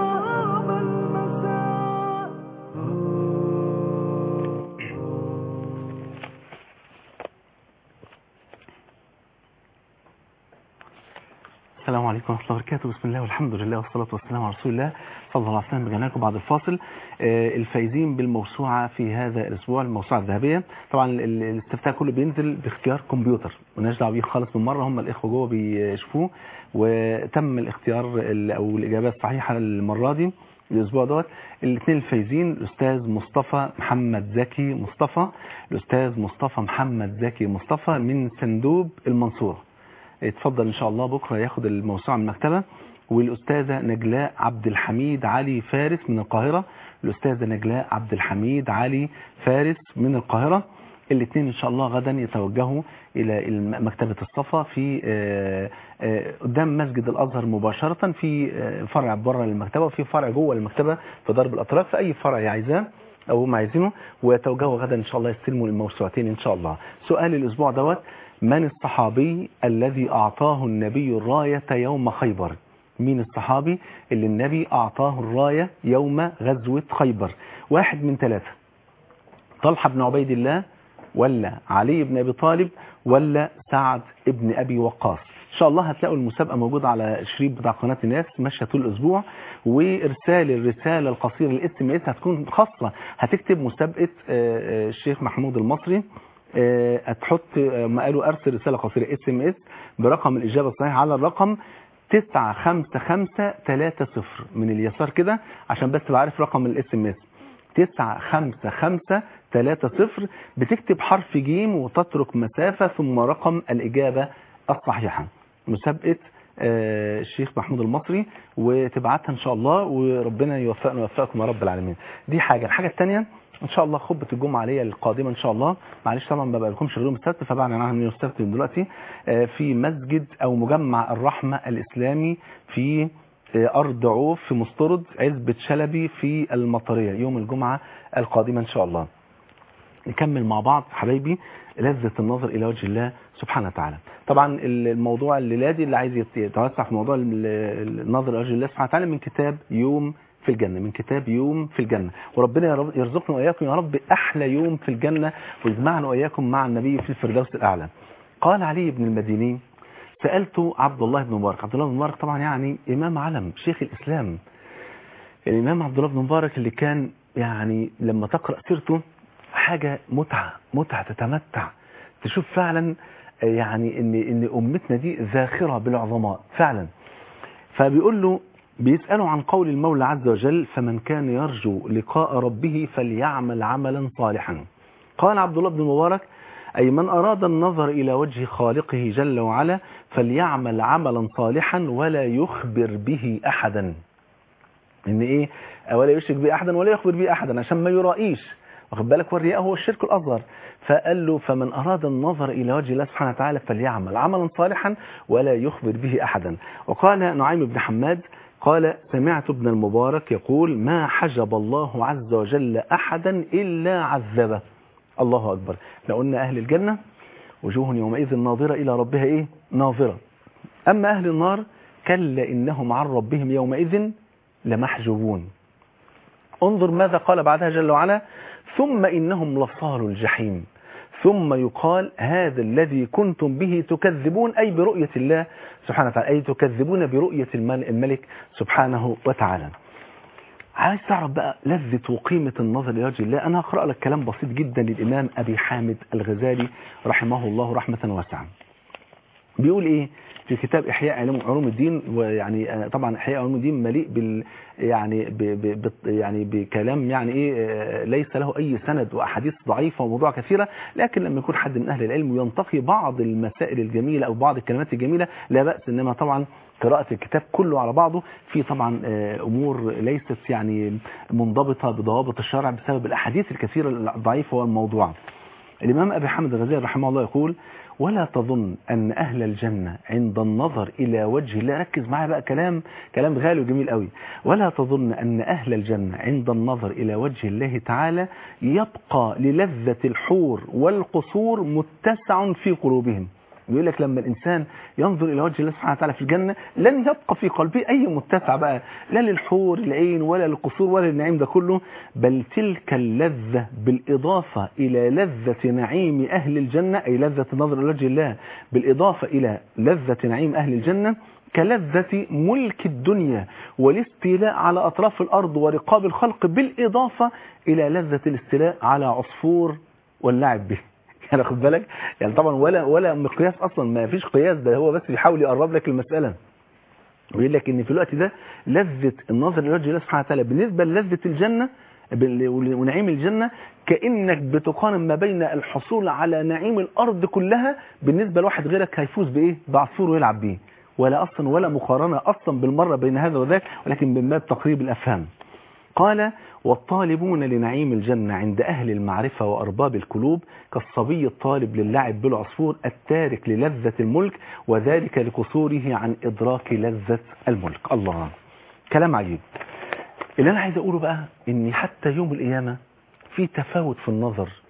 السلام عليكم ورحمة الله وبركاته بسم الله والحمد لله والصلاة والسلام على رسول الله صلى الله عليه وسلم بجناكم بعد الفاصل آه، الفايزين بالموسوعة في هذا الأسبوع الموسوعة الذهبية طبعا ال- الاستفتاء كله بينزل باختيار كمبيوتر وناش دعوه بيه خالص من مرة هم الإخوة جوه بيشوفوه وتم الاختيار ال- أو الإجابات الصحيحة المرة دي الأسبوع دوت الاثنين الفايزين الأستاذ مصطفى محمد زكي مصطفى الأستاذ مصطفى محمد زكي مصطفى من سندوب المنصورة اتفضل ان شاء الله بكرة ياخد الموسوعة من المكتبة والأستاذة نجلاء عبد الحميد علي فارس من القاهرة الأستاذة نجلاء عبد الحميد علي فارس من القاهرة الاثنين ان شاء الله غدا يتوجهوا الى الم- مكتبة الصفا في آه، آه، قدام مسجد الازهر مباشرة في آه، فرع بره المكتبة وفي فرع جوه المكتبة في درب الاتراك في اي فرع عايزاه او هم عايزينه ويتوجهوا غدا ان شاء الله يستلموا الموسوعتين ان شاء الله سؤال الاسبوع دوت من الصحابي الذي اعطاه النبي الراية يوم خيبر مين الصحابي اللي النبي أعطاه الراية يوم غزوة خيبر واحد من ثلاثة طلحة بن عبيد الله ولا علي بن أبي طالب ولا سعد بن أبي وقاص إن شاء الله هتلاقوا المسابقة موجودة على الشريط بتاع قناة الناس ماشية طول الأسبوع وإرسال الرسالة القصيرة الاس ام اس هتكون خاصة هتكتب مسابقة آه، آه، الشيخ محمود المصري آه، هتحط آه، ما قالوا أرسل رسالة قصيرة اس ام اس برقم الإجابة الصحيح على الرقم 95530 من اليسار كده عشان بس تبقى عارف رقم الاس ام اس 95530 بتكتب حرف جيم وتترك مسافة ثم رقم الإجابة الصحيحة مسابقة آه، الشيخ محمود المصري وتبعتها إن شاء الله وربنا يوفقنا ويوفقكم يا رب العالمين دي حاجة الحاجة الثانية ان شاء الله خطبه الجمعه عليا القادمه ان شاء الله معلش طبعا ما بقالكمش غير يوم السبت فبعد عنها من يوم السبت من دلوقتي آه، في مسجد او مجمع الرحمه الاسلامي في آه، ارض عوف في مسترد عزبه شلبي في المطريه يوم الجمعه القادمه ان شاء الله نكمل مع بعض حبايبي لذة النظر إلى وجه الله سبحانه وتعالى طبعا الموضوع الليلادي اللي عايز يت- يتوسع في موضوع ال- النظر إلى وجه الله سبحانه وتعالى من كتاب يوم في الجنة من كتاب يوم في الجنة وربنا يا رب- يرزقنا وإياكم يا رب أحلى يوم في الجنة ويجمعنا وإياكم مع النبي في الفردوس الأعلى قال علي بن المديني سألت عبد الله بن مبارك عبد الله بن مبارك طبعا يعني إمام علم شيخ الإسلام الإمام عبد الله بن مبارك اللي كان يعني لما تقرأ سيرته حاجة متعة متعة تتمتع تشوف فعلا يعني ان ان امتنا دي ذاخرة بالعظماء فعلا فبيقول له بيسأله عن قول المولى عز وجل فمن كان يرجو لقاء ربه فليعمل عملا صالحا قال عبد الله بن مبارك أي من أراد النظر إلى وجه خالقه جل وعلا فليعمل عملا صالحا ولا يخبر به أحدا ان ايه ولا يشرك به احدا ولا يخبر به احدا عشان ما يرائيش واخد بالك والرياء هو الشرك الاصغر فقال له فمن اراد النظر الى وجه الله سبحانه وتعالى فليعمل عملا صالحا ولا يخبر به احدا وقال نعيم بن حماد قال سمعت ابن المبارك يقول ما حجب الله عز وجل احدا الا عذبه الله اكبر لو قلنا اهل الجنه وجوه يومئذ ناظره الى ربها ايه ناظره اما اهل النار كلا انهم عن ربهم يومئذ لمحجوبون انظر ماذا قال بعدها جل وعلا ثم إنهم لصال الجحيم ثم يقال هذا الذي كنتم به تكذبون أي برؤية الله سبحانه وتعالى أي تكذبون برؤية المل- الملك سبحانه وتعالى عايز تعرف بقى لذة وقيمة النظر لوجه الله أنا هقرأ لك كلام بسيط جدا للإمام أبي حامد الغزالي رحمه الله رحمة واسعة بيقول ايه في كتاب احياء علوم علوم الدين ويعني آه، طبعا احياء علوم الدين مليء بال يعني ب ب ب يعني بكلام يعني ايه آه، ليس له اي سند واحاديث ضعيفه وموضوع كثيره لكن لما يكون حد من اهل العلم ينتقي بعض المسائل الجميله او بعض الكلمات الجميله لا باس انما طبعا قراءة الكتاب كله على بعضه في طبعا آه، أمور ليست يعني منضبطة بضوابط الشرع بسبب الأحاديث الكثيرة الضعيفة والموضوعة الإمام أبي حامد الغزالي رحمه الله يقول ولا تظن أن أهل الجنة عند النظر إلى وجه الله ركز معايا بقى كلام كلام غالي وجميل قوي ولا تظن أن أهل الجنة عند النظر إلى وجه الله تعالى يبقى للذة الحور والقصور متسع في قلوبهم بيقول لك لما الإنسان ينظر إلى وجه الله سبحانه وتعالى في الجنة لن يبقى في قلبه أي متسع بقى لا للحور العين ولا للقصور ولا للنعيم ده كله بل تلك اللذة بالإضافة إلى لذة نعيم أهل الجنة أي لذة النظر إلى وجه الله بالإضافة إلى لذة نعيم أهل الجنة كلذة ملك الدنيا والاستيلاء على أطراف الأرض ورقاب الخلق بالإضافة إلى لذة الاستيلاء على عصفور واللعب به يعني خد بالك يعني طبعا ولا ولا مقياس اصلا ما فيش قياس ده هو بس بيحاول يقرب لك المساله ويقول لك ان في الوقت ده لذه النظر الى وجه الله سبحانه وتعالى بالنسبه للذه الجنه بال- ونعيم الجنه كانك بتقارن ما بين الحصول على نعيم الارض كلها بالنسبه لواحد غيرك هيفوز بايه بعصفور ويلعب بيه ولا اصلا ولا مقارنه اصلا بالمره بين هذا وذاك ولكن من باب تقريب الافهام قال والطالبون لنعيم الجنة عند أهل المعرفة وأرباب القلوب كالصبي الطالب للعب بالعصفور التارك للذة الملك وذلك لقصوره عن إدراك لذة الملك الله كلام عجيب اللي أنا عايز أقوله بقى إن حتى يوم القيامة في تفاوت في النظر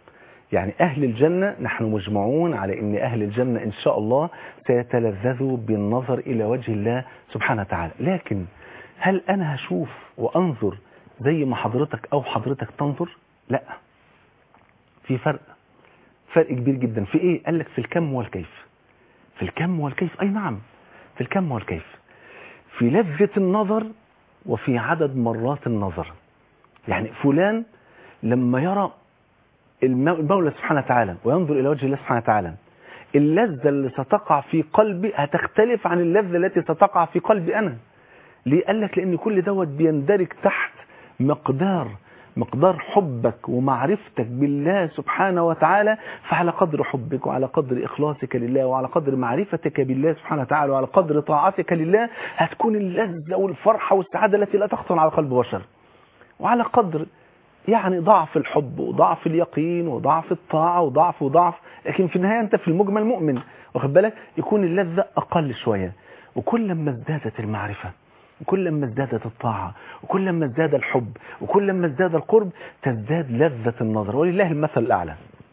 يعني أهل الجنة نحن مجمعون على أن أهل الجنة إن شاء الله سيتلذذوا بالنظر إلى وجه الله سبحانه وتعالى لكن هل أنا هشوف وأنظر زي ما حضرتك أو حضرتك تنظر لا في فرق فرق كبير جدا في إيه قال لك في الكم والكيف في الكم والكيف أي نعم في الكم والكيف في لذة النظر وفي عدد مرات النظر يعني فلان لما يرى المولى سبحانه وتعالى وينظر إلى وجه الله سبحانه وتعالى اللذة اللي ستقع في قلبي هتختلف عن اللذة التي ستقع في قلبي أنا ليه قال لك لأن كل دوت بيندرج تحت مقدار مقدار حبك ومعرفتك بالله سبحانه وتعالى فعلى قدر حبك وعلى قدر إخلاصك لله وعلى قدر معرفتك بالله سبحانه وتعالى وعلى قدر طاعتك لله هتكون اللذة والفرحة والسعادة التي لا تخطر على قلب بشر وعلى قدر يعني ضعف الحب وضعف اليقين وضعف الطاعة وضعف وضعف لكن في النهاية أنت في المجمل مؤمن واخد بالك يكون اللذة أقل شوية وكل ما ازدادت المعرفة وكل ما ازدادت الطاعة وكل ما ازداد الحب وكل ما ازداد القرب تزداد لذة النظر ولله المثل الأعلى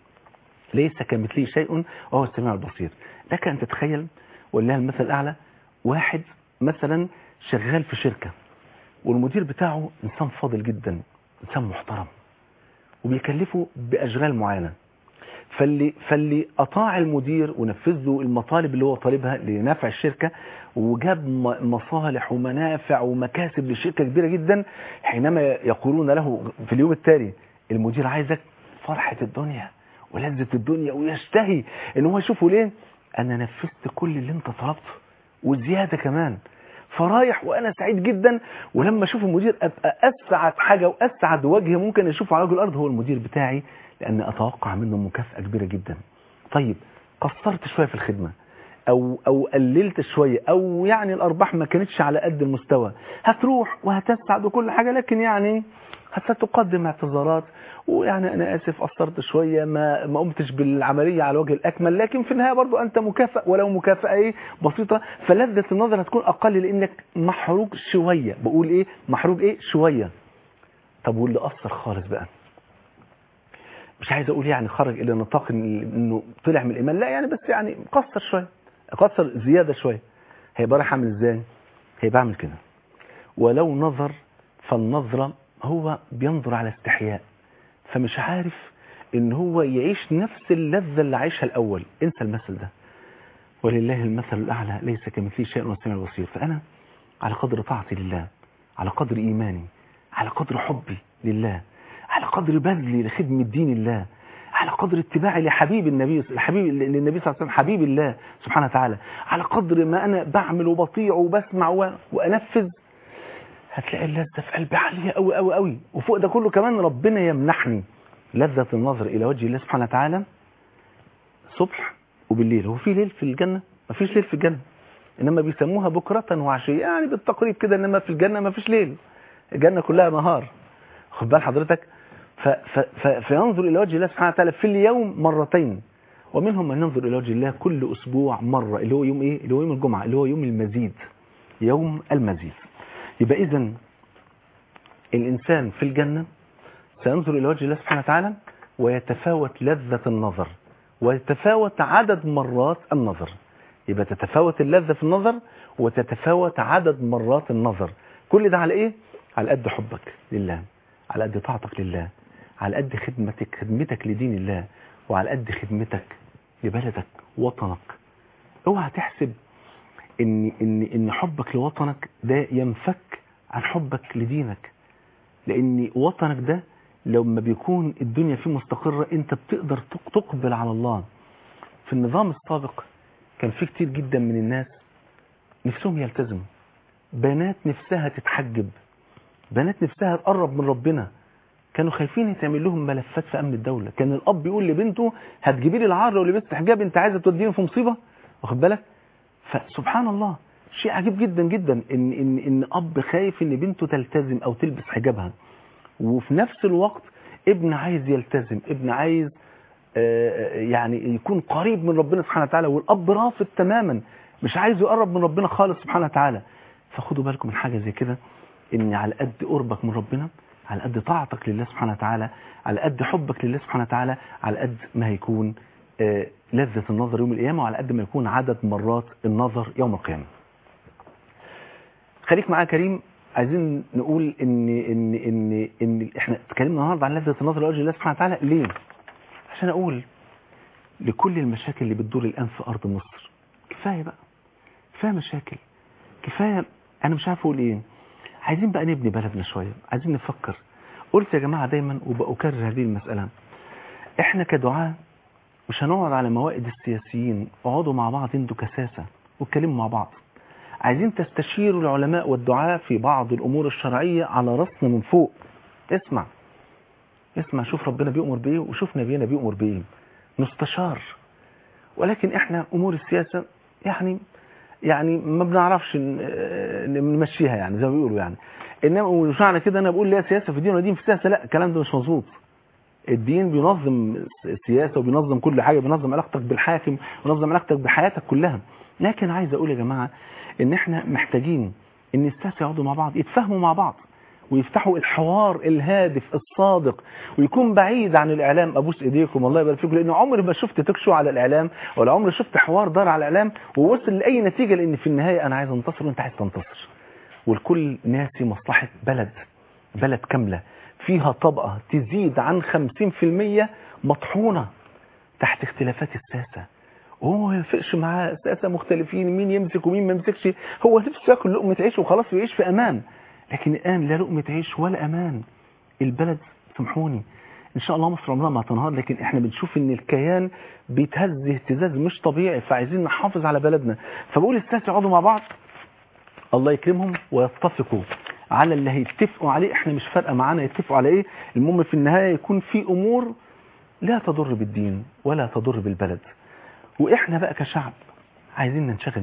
ليس كمثله شيء وهو السميع البصير لك أن تتخيل ولله المثل الأعلى واحد مثلا شغال في شركة والمدير بتاعه إنسان فاضل جدا إنسان محترم وبيكلفه بأشغال معينة فاللي, فاللي أطاع المدير ونفذ له المطالب اللي هو طالبها لنفع الشركة وجاب مصالح ومنافع ومكاسب للشركة كبيرة جدا حينما يقولون له في اليوم التالي المدير عايزك فرحة الدنيا ولذة الدنيا ويشتهي ان هو يشوفه ليه انا نفذت كل اللي انت طلبته وزيادة كمان فرايح وانا سعيد جدا ولما اشوف المدير ابقى اسعد حاجة واسعد وجه ممكن اشوفه على وجه الارض هو المدير بتاعي لان اتوقع منه مكافأة كبيرة جدا طيب قصرت شوية في الخدمة او او قللت شوية او يعني الارباح ما كانتش على قد المستوى هتروح وهتسعد وكل حاجة لكن يعني ستقدم اعتذارات ويعني انا اسف قصرت شوية ما ما قمتش بالعملية على وجه الاكمل لكن في النهاية برضو انت مكافئ ولو مكافأة ايه بسيطة فلذة النظر هتكون اقل لانك محروق شوية بقول ايه محروق ايه شوية طب واللي قصر خالص بقى مش عايز اقول يعني خرج الى نطاق انه طلع من الايمان لا يعني بس يعني قصر شوية قصر زيادة شوية هيبقى رايح عامل ازاي هيبقى عامل كده ولو نظر فالنظرة هو بينظر على استحياء فمش عارف ان هو يعيش نفس اللذة اللي عايشها الاول انسى المثل ده ولله المثل الاعلى ليس كمثله شيء والسميع البصير فانا على قدر طاعتي لله على قدر ايماني على قدر حبي لله على قدر بذلي لخدمة دين الله على قدر اتباعي لحبيب النبي الحبيب للنبي صلى الله عليه وسلم حبيب الله سبحانه وتعالى على قدر ما انا بعمل وبطيع وبسمع وانفذ هتلاقي اللذة في قلبي عالية قوي قوي قوي وفوق ده كله كمان ربنا يمنحني لذة النظر إلى وجه الله سبحانه وتعالى صبح وبالليل هو في ليل في الجنة ما فيش ليل في الجنة إنما بيسموها بكرة وعشية يعني بالتقريب كده إنما في الجنة ما فيش ليل الجنة كلها نهار خد بال حضرتك ف ف ف فينظر إلى وجه الله سبحانه وتعالى في اليوم مرتين ومنهم من ينظر إلى وجه الله كل أسبوع مرة اللي هو يوم إيه اللي هو يوم الجمعة اللي هو يوم المزيد يوم المزيد يبقى إذن الإنسان في الجنة سينظر إلى وجه الله سبحانه وتعالى ويتفاوت لذة النظر ويتفاوت عدد مرات النظر يبقى تتفاوت اللذة في النظر وتتفاوت عدد مرات النظر كل ده على إيه؟ على قد حبك لله على قد طاعتك لله على قد خدمتك خدمتك لدين الله وعلى قد خدمتك لبلدك وطنك اوعى تحسب ان ان ان حبك لوطنك ده ينفك عن حبك لدينك لان وطنك ده لما بيكون الدنيا فيه مستقرة انت بتقدر تقبل على الله في النظام السابق كان في كتير جدا من الناس نفسهم يلتزموا بنات نفسها تتحجب بنات نفسها تقرب من ربنا كانوا خايفين يتعمل لهم ملفات في امن الدولة كان الاب يقول لبنته هتجيبي لي العار لو لبست حجاب انت عايزه توديني في مصيبة واخد بالك فسبحان الله شيء عجيب جدا جدا ان ان ان اب خايف ان بنته تلتزم او تلبس حجابها وفي نفس الوقت ابن عايز يلتزم ابن عايز يعني يكون قريب من ربنا سبحانه وتعالى والاب رافض تماما مش عايز يقرب من ربنا خالص سبحانه وتعالى فخدوا بالكم من حاجة زي كده ان على قد قربك من ربنا على قد طاعتك لله سبحانه وتعالى على قد حبك لله سبحانه وتعالى على قد ما هيكون آه، لذة النظر يوم القيامة وعلى قد ما يكون عدد مرات النظر يوم القيامة خليك معايا يا كريم عايزين نقول ان ان ان ان احنا اتكلمنا النهارده عن لذة النظر لوجه الله سبحانه وتعالى ليه؟ عشان اقول لكل المشاكل اللي بتدور الان في ارض مصر كفايه بقى كفايه مشاكل كفايه انا مش عارف اقول ايه عايزين بقى نبني بلدنا شويه عايزين نفكر قلت يا جماعه دايما وبأكرر هذه المساله احنا كدعاة مش هنقعد على موائد السياسيين اقعدوا مع بعض انتوا كساسه واتكلموا مع بعض عايزين تستشيروا العلماء والدعاة في بعض الامور الشرعيه على راسنا من فوق اسمع اسمع شوف ربنا بيأمر بايه وشوف نبينا بيأمر بايه نستشار ولكن احنا امور السياسه يعني يعني ما بنعرفش ن- آه، نمشيها يعني زي ما بيقولوا يعني انما مش معنى كده انا بقول لا سياسه في الدين ولا دين في السياسه لا الكلام ده مش مظبوط الدين بينظم السياسه وبينظم كل حاجه بينظم علاقتك بالحاكم وينظم علاقتك بحياتك كلها لكن عايز اقول يا جماعه ان احنا محتاجين ان الساسه يقعدوا مع بعض يتفاهموا مع بعض ويفتحوا الحوار الهادف الصادق ويكون بعيد عن الاعلام ابوس ايديكم الله يبارك فيكم لان عمري ما شفت تكشو على الاعلام ولا عمري شفت حوار دار على الاعلام ووصل لاي نتيجه لان في النهايه انا عايز انتصر وانت عايز تنتصر والكل ناسي مصلحه بلد بلد كامله فيها طبقه تزيد عن 50% مطحونه تحت اختلافات الساسه وهو ما يفرقش معاه ساسه مختلفين مين يمسك ومين ما يمسكش هو نفسه ياكل لقمه عيش وخلاص ويعيش في امان لكن الان لا لقمه عيش ولا امان البلد سامحوني ان شاء الله مصر عمرها ما هتنهار لكن احنا بنشوف ان الكيان بيتهز اهتزاز مش طبيعي فعايزين نحافظ على بلدنا فبقول الساسه يقعدوا مع بعض الله يكرمهم ويتفقوا على اللي هيتفقوا عليه احنا مش فارقه معانا يتفقوا على ايه المهم في النهايه يكون في امور لا تضر بالدين ولا تضر بالبلد واحنا بقى كشعب عايزين ننشغل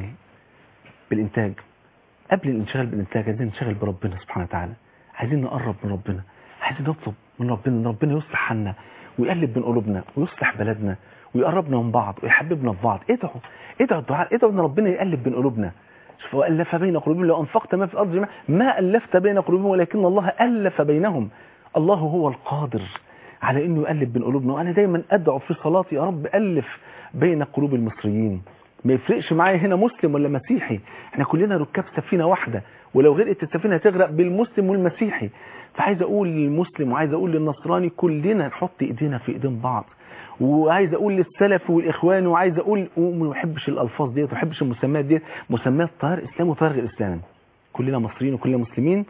بالانتاج قبل الانشغال بالانتاج عايزين ننشغل بربنا سبحانه وتعالى عايزين نقرب من ربنا عايزين نطلب من ربنا ان ربنا يصلح حالنا ويقلب بين قلوبنا ويصلح بلدنا ويقربنا من بعض ويحببنا في بعض ادعوا ادعوا الدعاء ادعوا ان ربنا يقلب بين قلوبنا شوف والف بين قلوبهم لو انفقت ما في الارض جميعا ما الفت بين قلوبهم ولكن الله الف بينهم الله هو القادر على انه يقلب بين قلوبنا وانا دايما ادعو في صلاتي يا رب الف بين قلوب المصريين ما يفرقش معايا هنا مسلم ولا مسيحي احنا كلنا ركاب سفينه واحده ولو غرقت السفينه هتغرق بالمسلم والمسيحي فعايز اقول للمسلم وعايز اقول للنصراني كلنا نحط ايدينا في ايدين بعض وعايز اقول للسلف والاخوان وعايز اقول وما بحبش الالفاظ ديت وما بحبش المسميات ديت مسميات طاهر اسلام وطاهر غير اسلام كلنا مصريين وكلنا مسلمين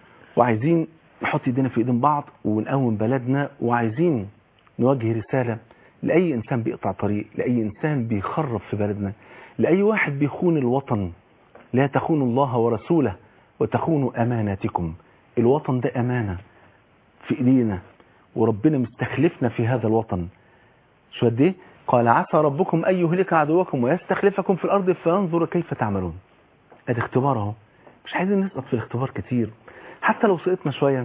وعايزين نحط ايدينا في ايدين بعض ونقوم بلدنا وعايزين نوجه رساله لاي انسان بيقطع طريق لاي انسان بيخرب في بلدنا لاي واحد بيخون الوطن لا تخونوا الله ورسوله وتخونوا اماناتكم الوطن ده امانه في ايدينا وربنا مستخلفنا في هذا الوطن شو قد ايه قال عسى ربكم ان يهلك عدوكم ويستخلفكم في الارض فينظر كيف تعملون ادي اختبار اهو مش عايزين نسقط في الاختبار كتير حتى لو سقطنا شويه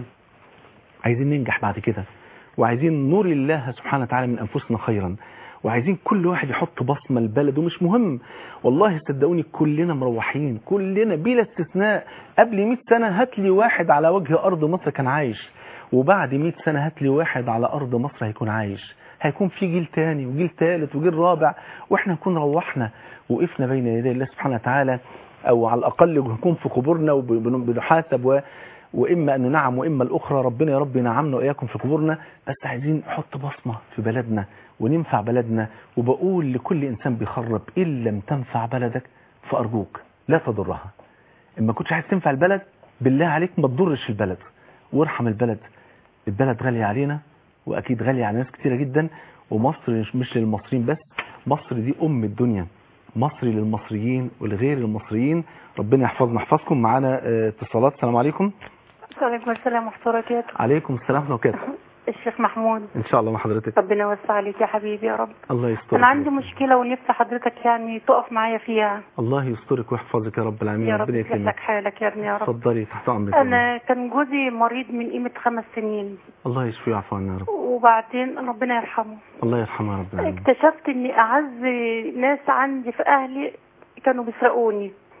عايزين ننجح بعد كده وعايزين نور الله سبحانه وتعالى من انفسنا خيرا وعايزين كل واحد يحط بصمه لبلده مش مهم والله صدقوني كلنا مروحين كلنا بلا استثناء قبل 100 سنه هات لي واحد على وجه ارض مصر كان عايش وبعد 100 سنه هات لي واحد على ارض مصر هيكون عايش هيكون في جيل تاني وجيل ثالث وجيل رابع واحنا نكون روحنا وقفنا بين يدي الله سبحانه وتعالى او على الاقل نكون في قبورنا وبنحاسب و... واما انه نعم واما الاخرى ربنا يا رب ينعمنا واياكم في قبورنا بس عايزين نحط بصمه في بلدنا وننفع بلدنا وبقول لكل انسان بيخرب ان لم تنفع بلدك فارجوك لا تضرها اما كنتش عايز تنفع البلد بالله عليك ما تضرش البلد وارحم البلد البلد غاليه علينا واكيد غاليه على ناس كتيره جدا ومصر مش, مش للمصريين بس مصر دي ام الدنيا مصر للمصريين ولغير المصريين ربنا يحفظنا يحفظكم معانا اه، اتصالات السلام عليكم وعليكم السلام ورحمة الله وبركاته عليكم السلام ورحمه الله وبركاته الشيخ محمود ان شاء الله مع حضرتك ربنا يوسع عليك يا حبيبي يا رب الله يسترك أنا عندي مشكلة ونفسي حضرتك يعني تقف معايا فيها الله يسترك ويحفظك يا رب العالمين يا رب ربنا يصلح لك يكرمك حالك يا ابني يا رب اتفضلي تحت امرك يا رب. أنا كان جوزي مريض من قيمة خمس سنين الله يشفيه ويعفو عنا يا رب وبعدين ربنا يرحمه الله يرحمه يا رب العالمين اكتشفت إن أعز ناس عندي في أهلي كانوا بيسرقوني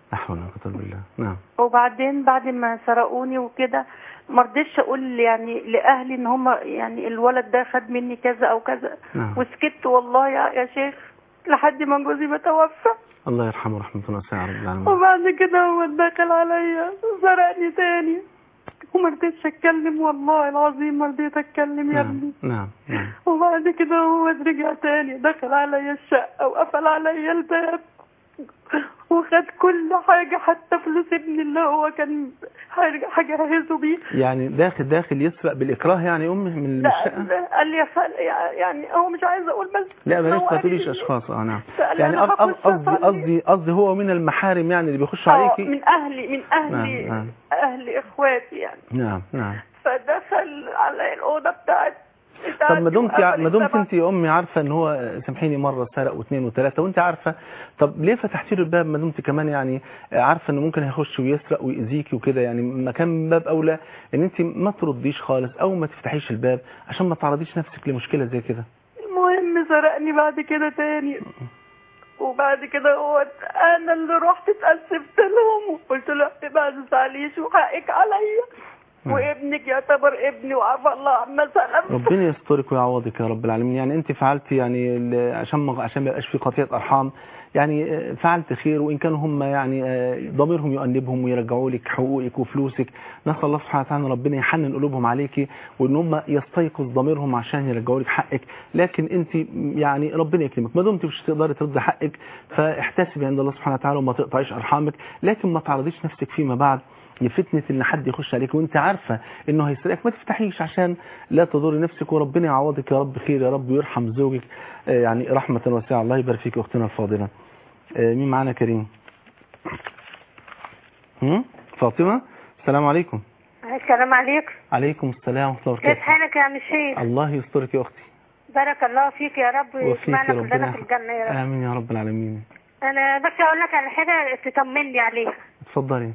لا حول ولا قوة إلا بالله نعم وبعدين بعد ما سرقوني وكده ما رضيتش اقول يعني لاهلي ان هم يعني الولد ده خد مني كذا او كذا نعم وسكت والله يا, يا شيخ لحد ما جوزي ما توفى الله يرحمه رحمة واسعة يا رب العالمين وبعد كده هو دخل عليا سرقني تاني وما رضيتش اتكلم والله العظيم ما رضيت اتكلم يا ابني نعم نعم نعم وبعد كده هو رجع تاني دخل عليا الشقة وقفل عليا الباب وخد كل حاجة حتى فلوس ابني اللي هو كان حاجة هجهزه بيه يعني داخل داخل يسرق بالإكراه يعني أمه من لا الشقة قال لي يا فل يعني هو مش عايز اقول بس لا بلاش هو ما قال تقوليش لي- أشخاص اه نعم فقال لي يعني أنا قص- هخش قصدي أصلي. قصدي قصدي هو من المحارم يعني اللي بيخشوا اه عليكي من اهلي من اهلي نعم، نعم. اهل اخواتي يعني نعم نعم فدخل على الاوضه بتاعت طب ما دمت وقفل ما دمت الباب. انت يا امي عارفه ان هو سامحيني مره سرق واثنين وثلاثه وانت عارفه طب ليه فتحتي له الباب ما دمت كمان يعني عارفه انه ممكن هيخش ويسرق ويأذيكي وكده يعني ما كان من باب اولى ان انت ما ترديش خالص او ما تفتحيش الباب عشان ما تعرضيش نفسك لمشكله زي كده المهم سرقني بعد كده تاني وبعد كده هو انا اللي رحت اتأسفت لهم وقلت له ما تزعليش وحقك عليا نعم. وابنك يعتبر ابني وعفى الله عما سلم ربنا يسترك ويعوضك يا رب العالمين يعني انت فعلتي يعني ال- عشان ما عشان ما يبقاش في قطيعه ارحام يعني آه، فعلت خير وان كانوا هم يعني آه، ضميرهم يؤنبهم ويرجعوا لك حقوقك وفلوسك نسال الله سبحانه وتعالى ان ربنا يحنن قلوبهم عليكي وان هم يستيقظ ضميرهم عشان يرجعوا لك حقك لكن انت يعني ربنا يكرمك ما دمت مش تقدري ترضي حقك فاحتسبي عند الله سبحانه وتعالى وما تقطعيش ارحامك لكن ما تعرضيش نفسك فيما بعد لفتنة ان حد يخش عليك وانت عارفة انه هيسرقك ما تفتحيش عشان لا تضري نفسك وربنا يعوضك يا رب خير يا رب ويرحم زوجك آه، يعني رحمة واسعة الله يبارك فيك اختنا الفاضلة آه، مين معانا كريم هم؟ فاطمة السلام عليكم السلام عليكم عليكم السلام ورحمة الله كيف وبركاته حالك يا عم الشيخ الله يسترك يا اختي بارك الله فيك يا رب وفيك ويسمعنا يا كلنا ربنا في الجنة يا رب امين يا رب العالمين انا بس اقول لك على حاجة تطمني عليها اتفضلي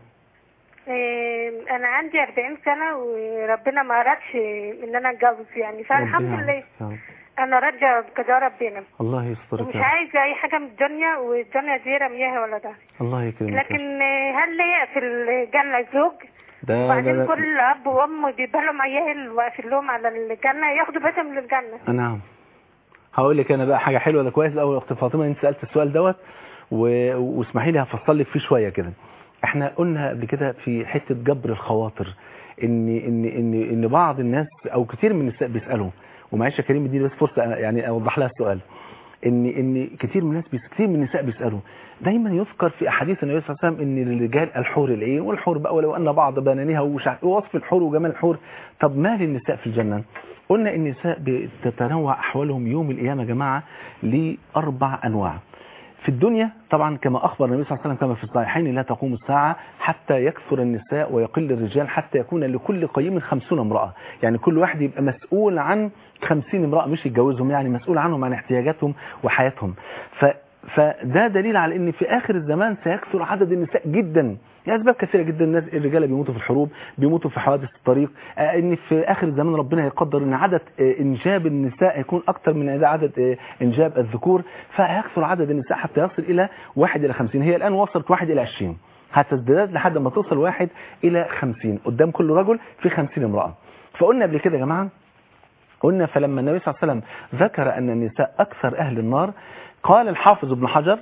إيه، انا عندي 40 سنة وربنا ما أردش ان انا اتجوز يعني فالحمد ربنا لله يعينك يا رب. انا راجعة بقضاء ربنا الله يسترك ومش يا رب عايزة اي حاجة من الدنيا والدنيا دي رمياها ولا ده الله يكرمك يا رب. لكن إيه، هل ليا في الجنة زوج ده ده, وبعدين ده كل اب وام بيبقى لهم عيال واقفين لهم على الجنة ياخدوا بيتهم من الجنة نعم هقول لك انا بقى حاجه حلوه ده كويس قوي يا اخت فاطمه انت سالت السؤال دوت و- واسمحي لي هفصل لك فيه شويه كده احنا قلنا قبل كده في حته جبر الخواطر ان ان ان ان بعض الناس او كتير من النساء بيسالوا ومعلش يا كريم اديني بس فرصه يعني اوضح لها السؤال ان ان كتير من الناس بيس كتير من النساء بيسالوا دايما يذكر في احاديث النبي صلى الله عليه وسلم ان للرجال الحور العين والحور بقى ولو ان بعض بنانها وشع- ووصف الحور وجمال الحور طب ما للنساء في الجنه قلنا ان النساء بتتنوع احوالهم يوم القيامه يا جماعه لاربع انواع في الدنيا طبعا كما أخبر النبي صلى الله عليه وسلم كما في الصحيحين لا تقوم الساعة حتى يكثر النساء ويقل الرجال حتى يكون لكل قيم خمسون امرأة يعني كل واحد يبقى مسؤول عن خمسين امرأة مش يتجوزهم يعني مسؤول عنهم عن احتياجاتهم وحياتهم ف فده دليل على ان في اخر الزمان سيكثر عدد النساء جدا لاسباب كثيره جدا الناس الرجاله بيموتوا في الحروب بيموتوا في حوادث الطريق آه، ان في اخر الزمان ربنا يقدر ان عدد آه، انجاب النساء يكون اكثر من عدد آه، انجاب الذكور فهيكثر عدد النساء حتى يصل الى 1 الى 50 هي الان وصلت 1 الى 20 هتزداد لحد ما توصل 1 الى 50 قدام كل رجل في 50 امراه فقلنا قبل كده يا جماعه قلنا فلما النبي صلى الله عليه وسلم ذكر أن النساء أكثر أهل النار قال الحافظ ابن حجر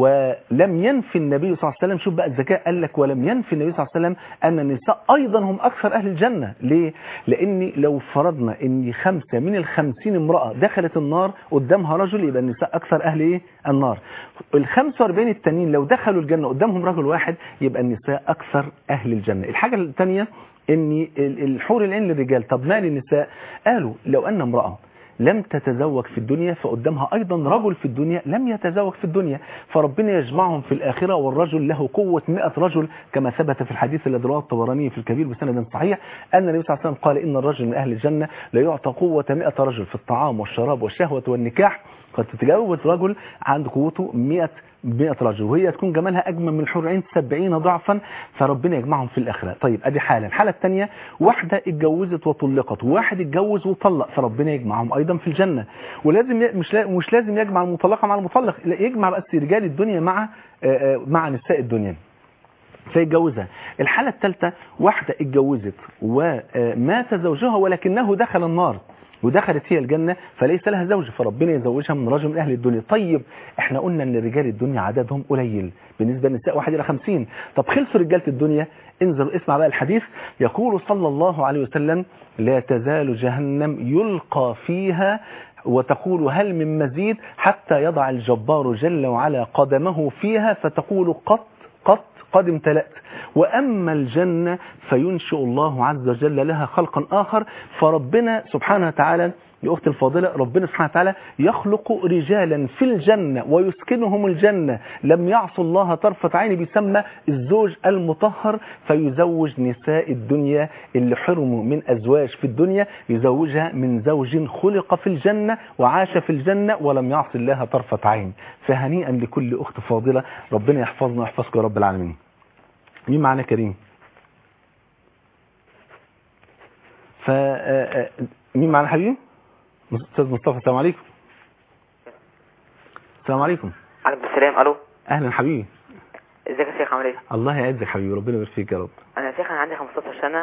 ولم ينفي النبي صلى الله عليه وسلم شوف بقى الذكاء قال لك ولم ينفي النبي صلى الله عليه وسلم أن النساء أيضا هم أكثر أهل الجنة ليه؟ لأن لو فرضنا أن خمسة من الخمسين امرأة دخلت النار قدامها رجل يبقى النساء أكثر أهل إيه؟ النار ال 45 التانيين لو دخلوا الجنة قدامهم رجل واحد يبقى النساء أكثر أهل الجنة الحاجة الثانية ان ال- الحور العين للرجال طب ما للنساء قالوا لو ان امرأة لم تتزوج في الدنيا فقدامها ايضا رجل في الدنيا لم يتزوج في الدنيا فربنا يجمعهم في الاخره والرجل له قوه 100 رجل كما ثبت في الحديث الذي رواه الطبراني في الكبير بسند صحيح ان النبي صلى الله عليه وسلم قال ان الرجل من اهل الجنه لا يعطى قوه 100 رجل في الطعام والشراب والشهوه والنكاح قد تتجوز رجل عند قوته 100 100 رجل وهي تكون جمالها اجمل من الحور العين 70 ضعفا فربنا يجمعهم في الاخره طيب ادي حاله الحاله الثانيه واحده اتجوزت وطلقت وواحد اتجوز وطلق فربنا يجمعهم ايضا في الجنه ولازم ي- مش لا- مش لازم يجمع المطلقه مع المطلق لا يجمع بس رجال الدنيا مع آه، آه، مع نساء الدنيا فيتجوزها الحالة الثالثة واحدة اتجوزت ومات زوجها ولكنه دخل النار ودخلت هي الجنة فليس لها زوج فربنا يزوجها من رجل من أهل الدنيا طيب احنا قلنا ان رجال الدنيا عددهم قليل بالنسبة للنساء واحد إلى خمسين طب خلصوا رجالة الدنيا انظر اسمع بقى الحديث يقول صلى الله عليه وسلم لا تزال جهنم يلقى فيها وتقول هل من مزيد حتى يضع الجبار جل وعلا قدمه فيها فتقول قط قط قد امتلأت وأما الجنة فينشئ الله عز وجل لها خلقا آخر فربنا سبحانه وتعالى يا أختي الفاضلة ربنا سبحانه وتعالى يخلق رجالا في الجنة ويسكنهم الجنة لم يعصوا الله طرفة عين بيسمى الزوج المطهر فيزوج نساء الدنيا اللي حرموا من أزواج في الدنيا يزوجها من زوج خلق في الجنة وعاش في الجنة ولم يعص الله طرفة عين فهنيئا لكل أخت فاضلة ربنا يحفظنا ويحفظكم يا رب العالمين مين معنا كريم ف مين معنا حبيبي استاذ مصطفى السلام عليكم السلام عليكم عليكم السلام الو اهلا حبيبي ازيك يا شيخ عامل ايه الله يعزك حبيبي ربنا يبارك فيك يا رب انا يا شيخ انا عندي 15 سنه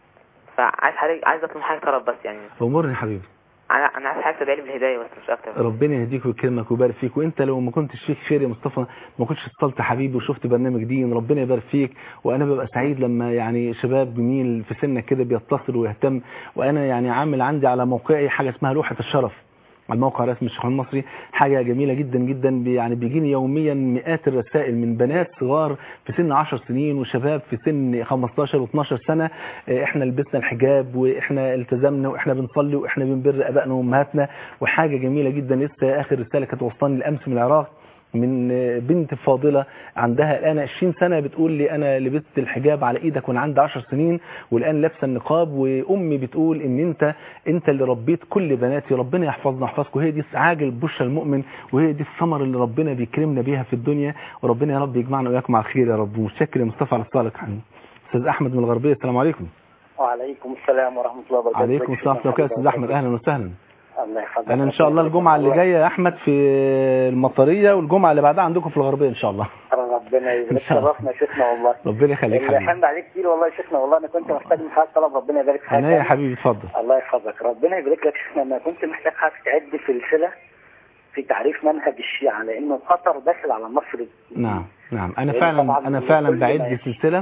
فعايز حضرتك عايز اطلب حاجه طلب بس يعني امورني حبيبي انا انا عايز حاجه تدعي لي بالهدايه بس مش اكتر ربنا يهديك ويكرمك ويبارك فيك وانت لو ما كنتش فيك خير يا مصطفى ما كنتش اتصلت حبيبي وشفت برنامج دين ربنا يبارك فيك وانا ببقى سعيد لما يعني شباب جميل في سنك كده بيتصل ويهتم وانا يعني عامل عندي على موقعي حاجه اسمها لوحه الشرف على الموقع الرسمي الشيخ المصري حاجة جميلة جدا جدا بي- يعني بيجيني يوميا مئات الرسائل من بنات صغار في سن 10 سنين وشباب في سن 15 و12 سنة آه، احنا لبسنا الحجاب واحنا التزمنا واحنا بنصلي واحنا بنبر ابائنا وامهاتنا وحاجة جميلة جدا لسه اخر رسالة كانت وصلاني الامس من العراق من بنت فاضلة عندها الآن 20 سنة بتقول لي أنا لبست الحجاب على إيدك وأنا عندي 10 سنين والآن لابسه النقاب وأمي بتقول إن أنت أنت اللي ربيت كل بناتي ربنا يحفظنا ويحفظكم وهي دي عاجل بشرى المؤمن وهي دي الثمر اللي ربنا بيكرمنا بيها في الدنيا وربنا يا رب يجمعنا وإياكم على الخير يا رب متشكر يا مصطفى على الصالح عني أستاذ أحمد من الغربية السلام عليكم وعليكم السلام ورحمة الله وبركاته عليكم السلام ورحمة الله وبركاته أستاذ أحمد أهلا وسهلا الله يحفظك أنا إن شاء الله الجمعة اللي جاية يا أحمد في المطرية والجمعة اللي بعدها عندكم في الغربية إن شاء الله ربنا إن يبارك شاء الله. شرفنا يا شيخنا والله ربنا يخليك حبيبي الحمد عليك كتير والله يا شيخنا والله انا كنت محتاج من حضرتك طلب ربنا يبارك في أنا يا حبيبي اتفضل الله يحفظك ربنا يبارك لك يا شيخنا انا كنت محتاج حضرتك تعد سلسلة في تعريف منهج الشيعة لانه خطر داخل على مصر نعم نعم انا لأن فعلا طبعاً انا فعلا كل ما بعد سلسله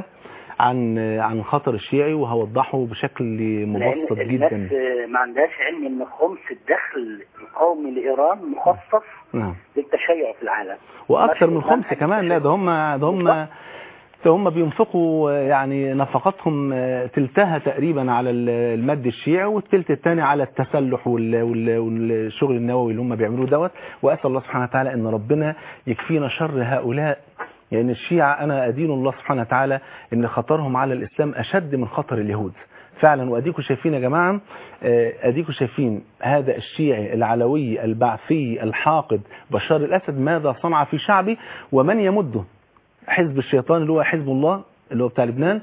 عن عن خطر الشيعي وهوضحه بشكل لان مبسط الناس جدا ما عندهاش علم ان خمس الدخل القومي لايران مخصص نعم للتشيع في العالم واكثر من نشر خمسه منهج كمان لا ده هم ده هم ده هم بينفقوا يعني نفقاتهم تلتها تقريبا على المد الشيعي والتلت الثاني على التسلح وال- وال- والشغل النووي اللي هم بيعملوه دوت واسال الله سبحانه وتعالى ان ربنا يكفينا شر هؤلاء يعني الشيعة أنا أدين الله سبحانه وتعالى إن خطرهم على الإسلام أشد من خطر اليهود فعلا وأديكم شايفين يا جماعة آه، أديكم شايفين هذا الشيعي العلوي البعثي الحاقد بشار الأسد ماذا صنع في شعبه ومن يمده حزب الشيطان اللي هو حزب الله اللي هو بتاع لبنان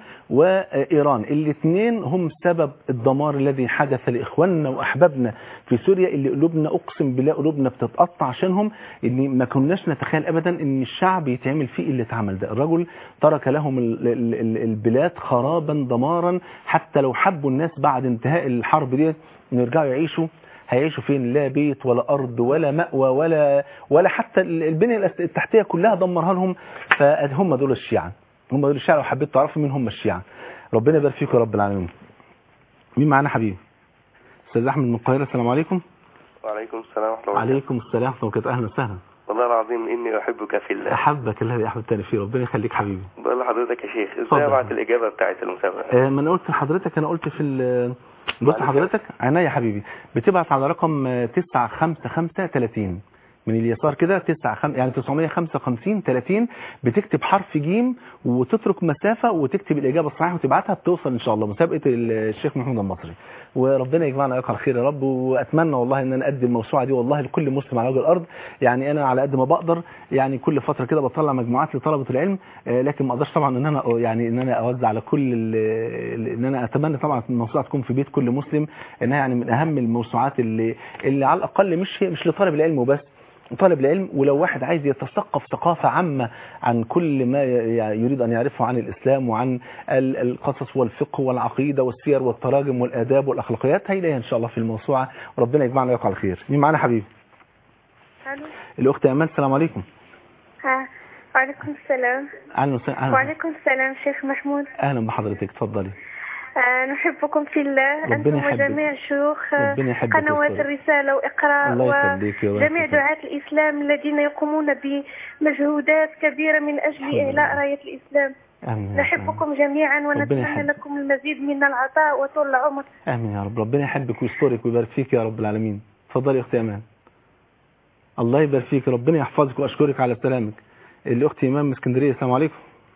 وإيران الاثنين هم سبب الدمار الذي حدث لإخواننا وأحبابنا في سوريا اللي قلوبنا أقسم بالله قلوبنا بتتقطع عشانهم إن ما كناش نتخيل أبدا إن الشعب يتعمل فيه اللي اتعمل ده الرجل ترك لهم ال- ال- ال- البلاد خرابا دمارا حتى لو حبوا الناس بعد انتهاء الحرب دي إن يرجعوا يعيشوا هيعيشوا فين لا بيت ولا أرض ولا مأوى ولا ولا حتى البنية التحتية كلها دمرها لهم فهم دول الشيعة هم دول الشيعة لو حبيت تعرفوا مين هم الشيعة ربنا يبارك فيكم يا رب العالمين مين معانا حبيبي استاذ احمد من القاهره السلام عليكم وعليكم السلام ورحمة الله وبركاته عليكم السلام ورحمه الله وبركاته اهلا وسهلا والله العظيم إني أحبك في الله احبك الله يا احمد تاني فيه ربنا يخليك حبيبي بقول لحضرتك يا شيخ اتفضل. إزاي أبعت الإجابة بتاعت المسابقة آه، ما انا قلت لحضرتك انا قلت في ال- بص حضرتك عينيا يا حبيبي بتبعت على رقم آه، 95530 من اليسار كده 9 خم... يعني 955 30 بتكتب حرف جيم وتترك مسافة وتكتب الإجابة الصحيحة وتبعتها بتوصل إن شاء الله مسابقة الشيخ محمود المصري وربنا يجمعنا ويقع الخير يا رب وأتمنى والله إن أنا أدي الموسوعة دي والله لكل مسلم على وجه الأرض يعني أنا على قد ما بقدر يعني كل فترة كده بطلع مجموعات لطلبة العلم آه، لكن ما أقدرش طبعا إن أنا يعني إن أنا أوزع على كل ال- إن أنا أتمنى طبعا الموسوعة تكون في بيت كل مسلم إنها يعني من أهم الموسوعات اللي اللي على الأقل مش هي مش لطالب العلم وبس طالب العلم ولو واحد عايز يتثقف ثقافة عامة عن كل ما ي- يعني يريد أن يعرفه عن الإسلام وعن ال- القصص والفقه والعقيدة والسير والتراجم والآداب والأخلاقيات هيلاقيها إن شاء الله في الموسوعة وربنا يجمعنا ويقع على خير مين معانا حبيبي الو الأخت أمان السلام عليكم ها وعليكم السلام أهلا وسهلا أهلا- وعليكم السلام شيخ محمود أهلا بحضرتك اتفضلي آه نحبكم في الله ربنا أنتم يحبك. وجميع شيوخ آه، ربنا يحبك قنوات ويسترك. الرسالة وإقراء الله يخليك يا رب. وجميع دعاة الإسلام الذين يقومون بمجهودات كبيرة من أجل الحمد إعلاء راية الإسلام آمين يا رب. نحبكم جميعا ونتمنى يحبك. لكم المزيد من العطاء وطول العمر آمين يا رب ربنا يحبك ويسترك ويبارك فيك يا رب العالمين اتفضلي يا أختي أمان الله يبارك فيك ربنا يحفظك وأشكرك على سلامك الأخت إمام من اسكندرية السلام عليكم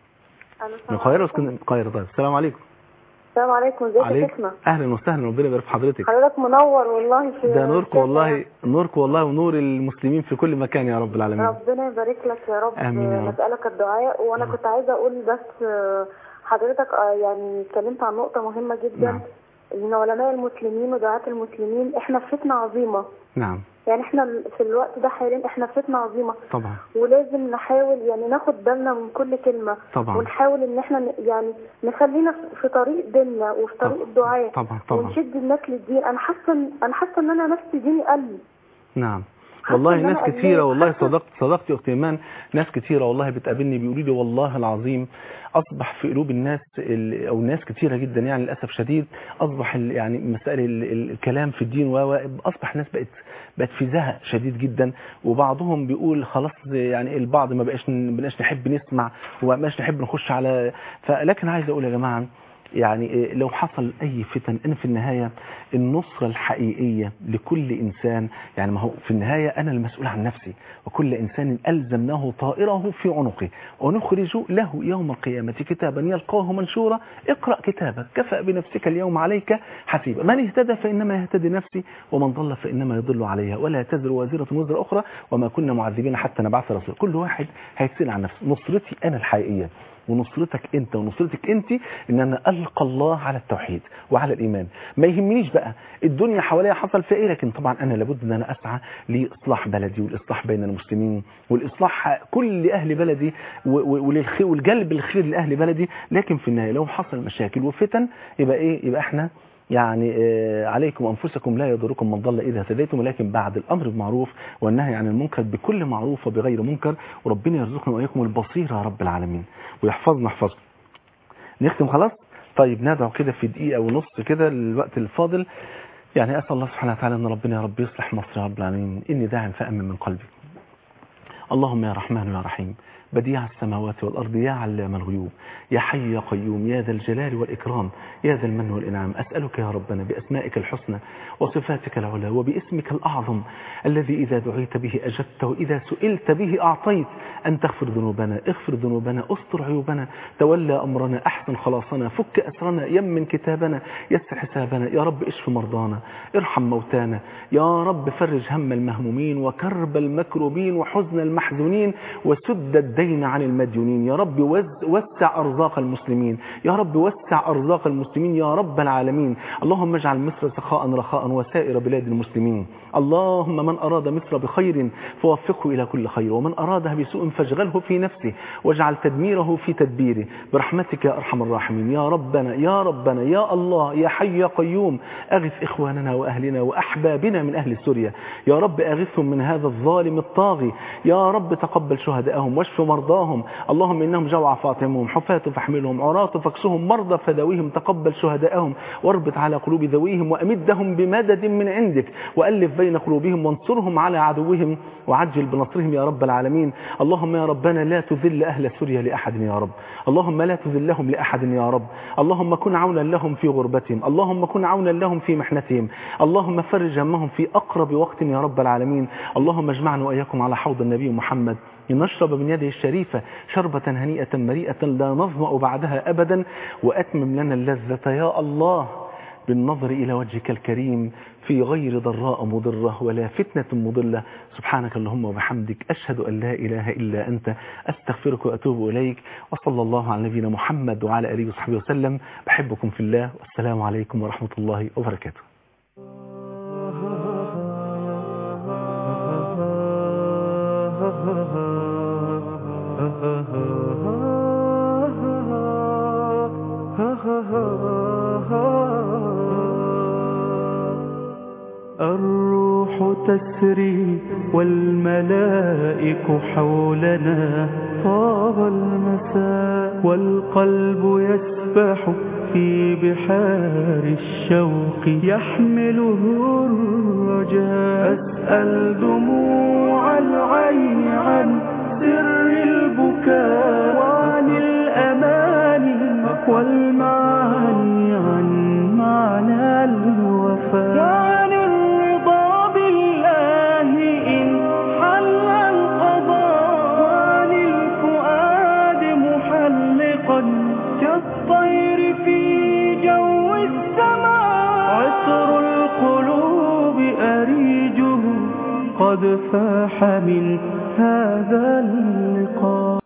من القاهرة واسكندرية القاهرة طيب السلام عليكم السلام عليكم ازيك يا عليك شيخنا أهلا وسهلا ربنا يبارك في حضرتك حضرتك منور والله في ده نورك الشاشة. والله نورك والله ونور المسلمين في كل مكان يا رب العالمين ربنا يبارك لك يا رب آمين يا رب. نسألك الدعاء وانا كنت عايزه اقول بس آه، حضرتك آه، يعني اتكلمت عن نقطه مهمه جدا نعم. ان علماء المسلمين ودعاة المسلمين احنا في فتنه عظيمه نعم يعني احنا في الوقت ده حاليا احنا في فتنه عظيمه طبعا ولازم نحاول يعني ناخد بالنا من كل كلمه طبعا. ونحاول ان احنا ن- يعني نخلينا في طريق ديننا وفي طريق الدعاء طبعا طبعا ونشد الناس للدين انا حاسه إن- انا حاسه ان انا نفسي ديني قل نعم حاسة والله إن ناس أنا كتيرة قلقت. والله صدقت صدقت يا اختي ايمان ناس كتيرة والله بتقابلني بيقولوا لي والله العظيم اصبح في قلوب الناس ال- او ناس كتيرة جدا يعني للاسف شديد اصبح ال- يعني مسائل ال- ال- الكلام في الدين و و- اصبح الناس بقت بقت في زهق شديد جدا وبعضهم بيقول خلاص يعني البعض ما بقاش ما بقاش نحب نسمع وما بقاش نحب نخش على فلكن عايز اقول يا جماعه يعني إيه، لو حصل أي فتن أنا في النهاية النصرة الحقيقية لكل إنسان يعني ما هو في النهاية أنا المسؤول عن نفسي وكل إنسان ألزمناه طائره في عنقه ونخرج له يوم القيامة كتابا يلقاه منشورا اقرأ كتابك كفأ بنفسك اليوم عليك حسيبا من اهتدى فإنما يهتدي نفسي ومن ضل فإنما يضل عليها ولا تزر وازرة وزر أخرى وما كنا معذبين حتى نبعث رسول كل واحد هيتسأل عن نفسه نصرتي أنا الحقيقية ونصرتك انت ونصرتك انت ان انا القى الله على التوحيد وعلى الايمان ما يهمنيش بقى الدنيا حواليا حصل فيها ايه لكن طبعا انا لابد ان انا اسعى لاصلاح بلدي والاصلاح بين المسلمين والاصلاح كل اهل بلدي و- و- وللخير والجلب الخير لاهل بلدي لكن في النهايه لو حصل مشاكل وفتن يبقى ايه يبقى احنا يعني آه، عليكم أنفسكم لا يضركم من ضل إذا هتديتم ولكن بعد الأمر بالمعروف والنهي عن المنكر بكل معروف وبغير منكر وربنا يرزقنا وإياكم البصيرة يا رب العالمين ويحفظنا يحفظكم نختم خلاص طيب ندعو كده في دقيقة ونص كده الوقت الفاضل يعني أسأل الله سبحانه وتعالى أن ربنا يا رب يصلح مصر يا رب العالمين إني داعم فأمن من قلبي اللهم يا رحمن يا رحيم بديع السماوات والأرض يا علام الغيوب يا حي يا قيوم يا ذا الجلال والإكرام يا ذا المن والإنعام أسألك يا ربنا بأسمائك الحسنى وصفاتك العلى وباسمك الأعظم الذي إذا دعيت به أجبت وإذا سئلت به أعطيت أن تغفر ذنوبنا اغفر ذنوبنا استر عيوبنا تولى أمرنا أحسن خلاصنا فك أسرنا يمن كتابنا يسر حسابنا يا رب اشف مرضانا ارحم موتانا يا رب فرج هم المهمومين وكرب المكروبين وحزن المحزونين وسد الدين عن المديونين يا رب وز- وسع أرزاق المسلمين يا رب وسع أرزاق المسلمين يا رب العالمين اللهم اجعل مصر سخاء رخاء وسائر بلاد المسلمين اللهم من أراد مصر بخير فوفقه إلى كل خير ومن أرادها بسوء فاشغله في نفسه واجعل تدميره في تدبيره برحمتك يا أرحم الراحمين يا ربنا يا ربنا يا الله يا حي يا قيوم أغث إخواننا وأهلنا وأحبابنا من أهل سوريا يا رب أغثهم من هذا الظالم الطاغي يا رب تقبل شهداءهم واشف مرضاهم اللهم إنهم جوع فاطمهم حفاة فاحملهم عراة فاكسهم مرضى فداويهم تقبل شهداءهم واربط على قلوب ذويهم وأمدهم بمدد من عندك وألف بين قلوبهم وانصرهم على عدوهم وعجل بنصرهم يا رب العالمين اللهم يا ربنا لا تذل أهل سوريا لأحد يا رب اللهم لا تذلهم لأحد يا رب اللهم كن عونا لهم في غربتهم اللهم كن عونا لهم في محنتهم اللهم فرج همهم في أقرب وقت يا رب العالمين اللهم اجمعنا وإياكم على حوض النبي محمد لنشرب من يده الشريفة شربة هنيئة مريئة لا نظمأ بعدها أبدا وأتمم لنا اللذة يا الله بالنظر إلى وجهك الكريم في غير ضراء مضرة ولا فتنة مضلة سبحانك اللهم وبحمدك أشهد أن لا إله إلا أنت أستغفرك وأتوب إليك وصلى الله على نبينا محمد وعلى آله وصحبه وسلم بحبكم في الله والسلام عليكم ورحمة الله وبركاته الروح تسري والملائك حولنا طاب المساء والقلب يسبح في بحار الشوق يحمله الرجاء أسأل دموع العين عن سر البكاء وعن الأماني والمعاني عن معنى الوفاء وعن الرضا بالله إن حل القضاء وعن الفؤاد محلقا كالطير في جو السماء عطر القلوب أريجه قد فاح من هذا اللقاء